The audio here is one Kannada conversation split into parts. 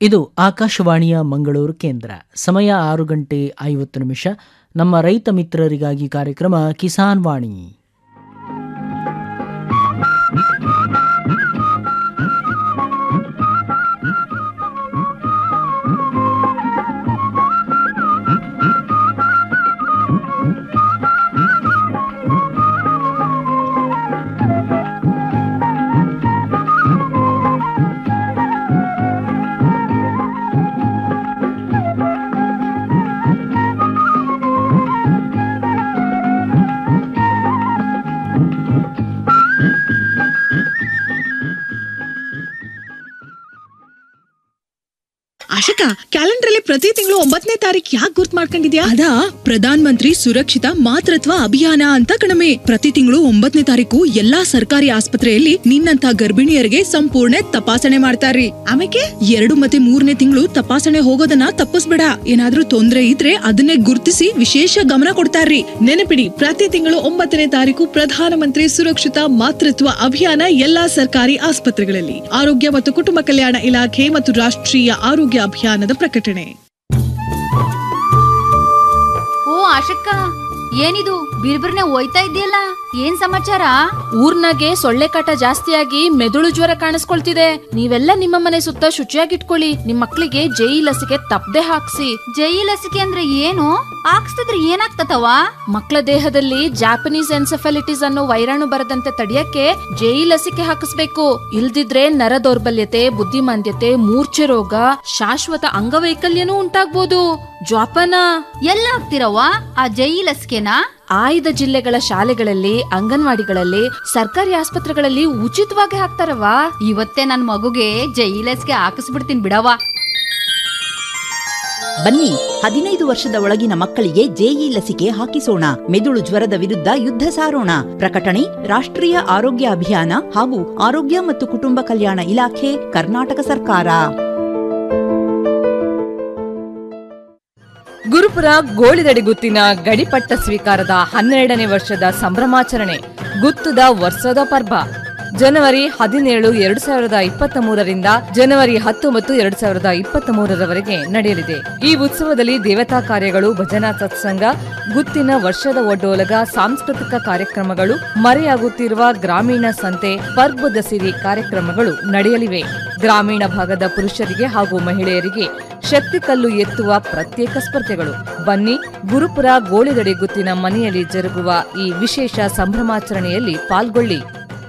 ಇದು ಆಕಾಶವಾಣಿಯ ಮಂಗಳೂರು ಕೇಂದ್ರ ಸಮಯ ಆರು ಗಂಟೆ ಐವತ್ತು ನಿಮಿಷ ನಮ್ಮ ರೈತ ಮಿತ್ರರಿಗಾಗಿ ಕಾರ್ಯಕ್ರಮ ಕಿಸಾನ್ ವಾಣಿ ಆಶಿಕಾ ಕ್ಯಾಲೆಂಡರ್ ಅಲ್ಲಿ ಪ್ರತಿ ತಿಂಗಳು ಒಂಬತ್ತನೇ ತಾರೀಕು ಯಾಕೆ ಗುರ್ತ್ ಮಾಡ್ಕೊಂಡಿದ್ಯಾ ಅದಾ ಪ್ರಧಾನ್ ಮಂತ್ರಿ ಸುರಕ್ಷಿತ ಮಾತೃತ್ವ ಅಭಿಯಾನ ಅಂತ ಕಣಮೆ ಪ್ರತಿ ತಿಂಗಳು ಒಂಬತ್ತನೇ ತಾರೀಕು ಎಲ್ಲಾ ಸರ್ಕಾರಿ ಆಸ್ಪತ್ರೆಯಲ್ಲಿ ನಿನ್ನಂತ ಗರ್ಭಿಣಿಯರಿಗೆ ಸಂಪೂರ್ಣ ತಪಾಸಣೆ ಮಾಡ್ತಾರ್ರಿ ಆಮೇಲೆ ಎರಡು ಮತ್ತೆ ಮೂರನೇ ತಿಂಗಳು ತಪಾಸಣೆ ಹೋಗೋದನ್ನ ತಪ್ಪಿಸ್ಬೇಡ ಏನಾದ್ರೂ ತೊಂದ್ರೆ ಇದ್ರೆ ಅದನ್ನೇ ಗುರ್ತಿಸಿ ವಿಶೇಷ ಗಮನ ಕೊಡ್ತಾರ್ರಿ ನೆನಪಿಡಿ ಪ್ರತಿ ತಿಂಗಳು ಒಂಬತ್ತನೇ ತಾರೀಕು ಪ್ರಧಾನಮಂತ್ರಿ ಸುರಕ್ಷಿತ ಮಾತೃತ್ವ ಅಭಿಯಾನ ಎಲ್ಲಾ ಸರ್ಕಾರಿ ಆಸ್ಪತ್ರೆಗಳಲ್ಲಿ ಆರೋಗ್ಯ ಮತ್ತು ಕುಟುಂಬ ಕಲ್ಯಾಣ ಇಲಾಖೆ ಮತ್ತು ರಾಷ್ಟ್ರೀಯ ಆರೋಗ್ಯ ಅಭಿಯಾನದ ಪ್ರಕಟಣೆ ಓ ಆಶಕ್ಕ ಏನಿದು ಬಿರ್ಬಿರ್ನೆ ಹೋಯ್ತಾ ಇದೆಯಲ್ಲ ಏನ್ ಸಮಾಚಾರ ಊರ್ನಾಗೆ ಸೊಳ್ಳೆ ಕಾಟ ಜಾಸ್ತಿಯಾಗಿ ಮೆದುಳು ಜ್ವರ ಕಾಣಿಸ್ಕೊಳ್ತಿದೆ ನೀವೆಲ್ಲ ನಿಮ್ಮ ಮನೆ ಸುತ್ತ ಶುಚಿಯಾಗಿಟ್ಕೊಳ್ಳಿ ನಿಮ್ ಮಕ್ಳಿಗೆ ಜೈ ಲಸಿಕೆ ತಪ್ಪದೆ ಹಾಕ್ಸಿ ಜೈ ಲಸಿಕೆ ಅಂದ್ರೆ ಏನು ಹಾಕ್ಸ್ತಿದ್ರೆ ಏನಾಗ್ತತವ ಮಕ್ಕಳ ದೇಹದಲ್ಲಿ ಜಾಪನೀಸ್ ಎನ್ಸೆಫಾಲಿಟಿಸ್ ಅನ್ನೋ ವೈರಾಣು ಬರದಂತೆ ತಡೆಯಕ್ಕೆ ಜೈ ಲಸಿಕೆ ಹಾಕಿಸ್ಬೇಕು ಇಲ್ದಿದ್ರೆ ನರ ದೌರ್ಬಲ್ಯತೆ ಬುದ್ಧಿಮಾಂದ್ಯತೆ ಮೂರ್ಛೆ ರೋಗ ಶಾಶ್ವತ ಅಂಗವೈಕಲ್ಯನೂ ಉಂಟಾಗ್ಬೋದು ಜ್ವಾಪನ ಎಲ್ಲ ಹಾಕ್ತಿರವ್ವ ಆ ಜೈ ಲಸಿಕೆನಾ ಆಯ್ದ ಜಿಲ್ಲೆಗಳ ಶಾಲೆಗಳಲ್ಲಿ ಅಂಗನವಾಡಿಗಳಲ್ಲಿ ಸರ್ಕಾರಿ ಆಸ್ಪತ್ರೆಗಳಲ್ಲಿ ಉಚಿತವಾಗಿ ಹಾಕ್ತಾರವಾ ಇವತ್ತೇ ನನ್ ಮಗುಗೆ ಜೈ ಲಸಿಕೆ ಹಾಕಿಸ್ಬಿಡ್ತೀನಿ ಬಿಡವ್ವ ಬನ್ನಿ ಹದಿನೈದು ವರ್ಷದ ಒಳಗಿನ ಮಕ್ಕಳಿಗೆ ಜೆಇ ಲಸಿಕೆ ಹಾಕಿಸೋಣ ಮೆದುಳು ಜ್ವರದ ವಿರುದ್ಧ ಯುದ್ಧ ಸಾರೋಣ ಪ್ರಕಟಣೆ ರಾಷ್ಟ್ರೀಯ ಆರೋಗ್ಯ ಅಭಿಯಾನ ಹಾಗೂ ಆರೋಗ್ಯ ಮತ್ತು ಕುಟುಂಬ ಕಲ್ಯಾಣ ಇಲಾಖೆ ಕರ್ನಾಟಕ ಸರ್ಕಾರ ಗುರುಪುರ ಗೋಳಿದಡಿ ಗುತ್ತಿನ ಗಡಿಪಟ್ಟ ಸ್ವೀಕಾರದ ಹನ್ನೆರಡನೇ ವರ್ಷದ ಸಂಭ್ರಮಾಚರಣೆ ಗುತ್ತದ ವರ್ಷದ ಪರ್ವ ಜನವರಿ ಹದಿನೇಳು ಎರಡು ಸಾವಿರದ ಇಪ್ಪತ್ತ ಮೂರರಿಂದ ಜನವರಿ ಹತ್ತೊಂಬತ್ತು ಎರಡು ಸಾವಿರದ ಇಪ್ಪತ್ತ ಮೂರರವರೆಗೆ ನಡೆಯಲಿದೆ ಈ ಉತ್ಸವದಲ್ಲಿ ದೇವತಾ ಕಾರ್ಯಗಳು ಭಜನಾ ಸತ್ಸಂಗ ಗುತ್ತಿನ ವರ್ಷದ ಒಡ್ಡೋಲಗ ಸಾಂಸ್ಕೃತಿಕ ಕಾರ್ಯಕ್ರಮಗಳು ಮರೆಯಾಗುತ್ತಿರುವ ಗ್ರಾಮೀಣ ಸಂತೆ ಪರ್ಬದ ಸಿರಿ ಕಾರ್ಯಕ್ರಮಗಳು ನಡೆಯಲಿವೆ ಗ್ರಾಮೀಣ ಭಾಗದ ಪುರುಷರಿಗೆ ಹಾಗೂ ಮಹಿಳೆಯರಿಗೆ ಶಕ್ತಿ ಕಲ್ಲು ಎತ್ತುವ ಪ್ರತ್ಯೇಕ ಸ್ಪರ್ಧೆಗಳು ಬನ್ನಿ ಗುರುಪುರ ಗೋಳಿದಡಿ ಗುತ್ತಿನ ಮನೆಯಲ್ಲಿ ಜರುಗುವ ಈ ವಿಶೇಷ ಸಂಭ್ರಮಾಚರಣೆಯಲ್ಲಿ ಪಾಲ್ಗೊಳ್ಳಿ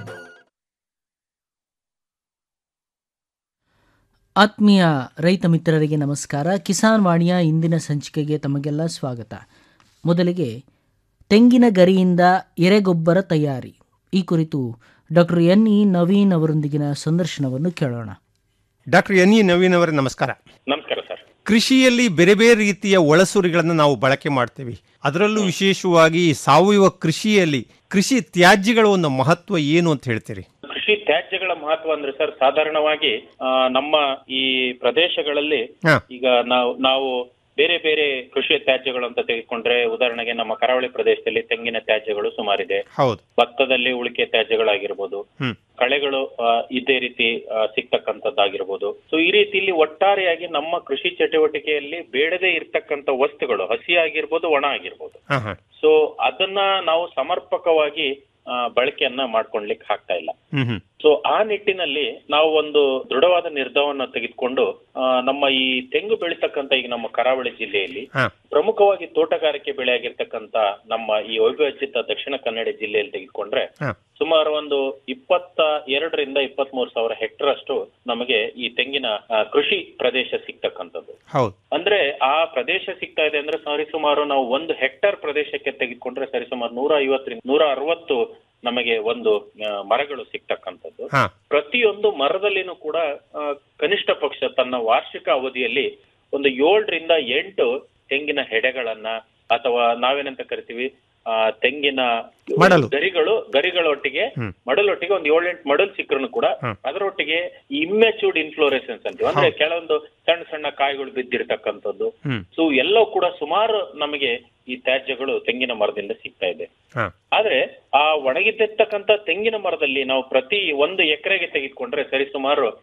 ಆತ್ಮೀಯ ರೈತ ಮಿತ್ರರಿಗೆ ನಮಸ್ಕಾರ ಕಿಸಾನ್ ವಾಣಿಯ ಇಂದಿನ ಸಂಚಿಕೆಗೆ ತಮಗೆಲ್ಲ ಸ್ವಾಗತ ಮೊದಲಿಗೆ ತೆಂಗಿನ ಗರಿಯಿಂದ ಎರೆಗೊಬ್ಬರ ತಯಾರಿ ಈ ಕುರಿತು ಡಾಕ್ಟರ್ ಎನ್ ಇ ನವೀನ್ ಅವರೊಂದಿಗಿನ ಸಂದರ್ಶನವನ್ನು ಕೇಳೋಣ ಡಾಕ್ಟರ್ ಎನ್ ಇ ನವೀನ್ ಅವರೇ ನಮಸ್ಕಾರ ನಮಸ್ಕಾರ ಸರ್ ಕೃಷಿಯಲ್ಲಿ ಬೇರೆ ಬೇರೆ ರೀತಿಯ ಒಳಸುರಿಗಳನ್ನು ನಾವು ಬಳಕೆ ಮಾಡ್ತೇವೆ ಅದರಲ್ಲೂ ವಿಶೇಷವಾಗಿ ಸಾವಯವ ಕೃಷಿಯಲ್ಲಿ ಕೃಷಿ ತ್ಯಾಜ್ಯಗಳ ಒಂದು ಮಹತ್ವ ಏನು ಅಂತ ಹೇಳ್ತೀರಿ ಕೃಷಿ ತ್ಯಾಜ್ಯಗಳ ಮಹತ್ವ ಅಂದ್ರೆ ಸರ್ ಸಾಧಾರಣವಾಗಿ ಆ, ನಮ್ಮ ಈ ಪ್ರದೇಶಗಳಲ್ಲಿ ಹಾ. ಈಗ ನಾವು ನಾವು ಬೇರೆ ಬೇರೆ ಕೃಷಿ ತ್ಯಾಜ್ಯಗಳು ಅಂತ ತೆಗೆದುಕೊಂಡ್ರೆ ಉದಾಹರಣೆಗೆ ನಮ್ಮ ಕರಾವಳಿ ಪ್ರದೇಶದಲ್ಲಿ ತೆಂಗಿನ ತ್ಯಾಜ್ಯಗಳು ಸುಮಾರಿದೆ ಹೌದು ಭತ್ತದಲ್ಲಿ ಉಳಿಕೆ ತ್ಯಾಜ್ಯಗಳಾಗಿರ್ಬೋದು ಹ್ಮ್. ಕಳೆಗಳು ಆ, ಇದೇ ರೀತಿ ಆ, ಸಿಗ್ತಕ್ಕಂಥದ್ದಾಗಿರ್ಬೋದು ಸೊ ಈ ರೀತಿಯಲ್ಲಿ ಒಟ್ಟಾರೆಯಾಗಿ ನಮ್ಮ ಕೃಷಿ ಚಟುವಟಿಕೆಯಲ್ಲಿ ಬೇಡದೇ ಇರ್ತಕ್ಕಂಥ ವಸ್ತುಗಳು ಹಸಿ ಆಗಿರ್ಬೋದು ಒಣ ಆಗಿರ್ಬೋದು ಹಾ ಹಾ ಸೊ ಅದನ್ನ ನಾವು ಸಮರ್ಪಕವಾಗಿ ಆ, ಬಳಕೆಯನ್ನ ಮಾಡ್ಕೊಳ್ಲಿಕ್ಕೆ ಆಗ್ತಾ ಇಲ್ಲ ಹ್ಮ್ ಹ್ಮ್ ಸೊ ಆ ನಿಟ್ಟಿನಲ್ಲಿ ನಾವು ಒಂದು ದೃಢವಾದ ನಿರ್ಧಾರವನ್ನು ತೆಗೆದುಕೊಂಡು ಆ, ನಮ್ಮ ಈ ತೆಂಗು ಬೆಳೀತಕ್ಕಂತ ಈಗ ನಮ್ಮ ಕರಾವಳಿ ಜಿಲ್ಲೆಯಲ್ಲಿ ಹಾ ಪ್ರಮುಖವಾಗಿ ತೋಟಗಾರಿಕೆ ಬೆಳೆಯಾಗಿರ್ತಕ್ಕಂತ ನಮ್ಮ ಈ ಅವಿಭಜಿತ ದಕ್ಷಿಣ ಕನ್ನಡ ಜಿಲ್ಲೆಯಲ್ಲಿ ತೆಗೆದುಕೊಂಡ್ರೆ ಹಾ. ಸುಮಾರು ಒಂದು ಇಪ್ಪತ್ತ ಎರಡರಿಂದ ಇಪ್ಪತ್ತ್ ಮೂರು ಸಾವಿರ ಹೆಕ್ಟರ್ ಅಷ್ಟು ನಮಗೆ ಈ ತೆಂಗಿನ ಆ, ಕೃಷಿ ಪ್ರದೇಶ ಸಿಗ್ತಕ್ಕಂಥದ್ದು ಹೌದು ಅಂದ್ರೆ ಆ ಪ್ರದೇಶ ಸಿಗ್ತಾ ಇದೆ ಅಂದ್ರೆ ಸರಿಸುಮಾರು ನಾವು ಒಂದು ಹೆಕ್ಟರ್ ಪ್ರದೇಶಕ್ಕೆ ತೆಗೆದುಕೊಂಡ್ರೆ ಸರಿಸುಮಾರು ನೂರ ಐವತ್ತರಿಂದ ನೂರ ಅರವತ್ತು ನಮಗೆ ಒಂದು ಆ, ಮರಗಳು ಸಿಗ್ತಕ್ಕಂಥದ್ದು ಹಾ ಪ್ರತಿಯೊಂದು ಮರದಲ್ಲಿನೂ ಕೂಡ ಆ, ಕನಿಷ್ಠ ಪಕ್ಷ ತನ್ನ ವಾರ್ಷಿಕ ಅವಧಿಯಲ್ಲಿ ಒಂದು ಏಳರಿಂದ ಎಂಟು ತೆಂಗಿನ ಹೆಡೆಗಳನ್ನ ಅಥವಾ ನಾವೇನಂತ ಕರಿತೀವಿ ಆ, ತೆಂಗಿನ ಮಡಲು. ಗರಿಗಳು ಗರಿಗಳೊಟ್ಟಿಗೆ ಹ್ಮ್. ಮಡಲೊಟ್ಟಿಗೆ ಒಂದು ಏಳೆಂಟು ಮಡಲ್ ಸಿಕ್ಕರೂ ಕೂಡ ಹ್ಮ್. ಅದರೊಟ್ಟಿಗೆ ಇಮ್ಮೆಚೂರ್ಡ್ ಇನ್ಫ್ಲೋರೆಸೆನ್ಸ್ ಅಂತೀವಿ ಅಂದ್ರೆ ಕೆಲವೊಂದು ಸಣ್ಣ ಸಣ್ಣ ಕಾಯಿಗಳು ಬಿದ್ದಿರ್ತಕ್ಕಂಥದ್ದು ಹ್ಮ್ ಸೊ ಎಲ್ಲವೂ ಕೂಡ ಸುಮಾರು ನಮಗೆ ಈ ತ್ಯಾಜ್ಯಗಳು ತೆಂಗಿನ ಮರದಿಂದ ಸಿಗ್ತಾ ಇದೆ ಹಾ ಆದ್ರೆ ಆ ಒಣಗಿದ್ದಿರ್ತಕ್ಕಂಥ ತೆಂಗಿನ ಮರದಲ್ಲಿ ನಾವು ಪ್ರತಿ ಒಂದು ಎಕರೆಗೆ ತೆಗೆದುಕೊಂಡ್ರೆ ಸರಿಸುಮಾರು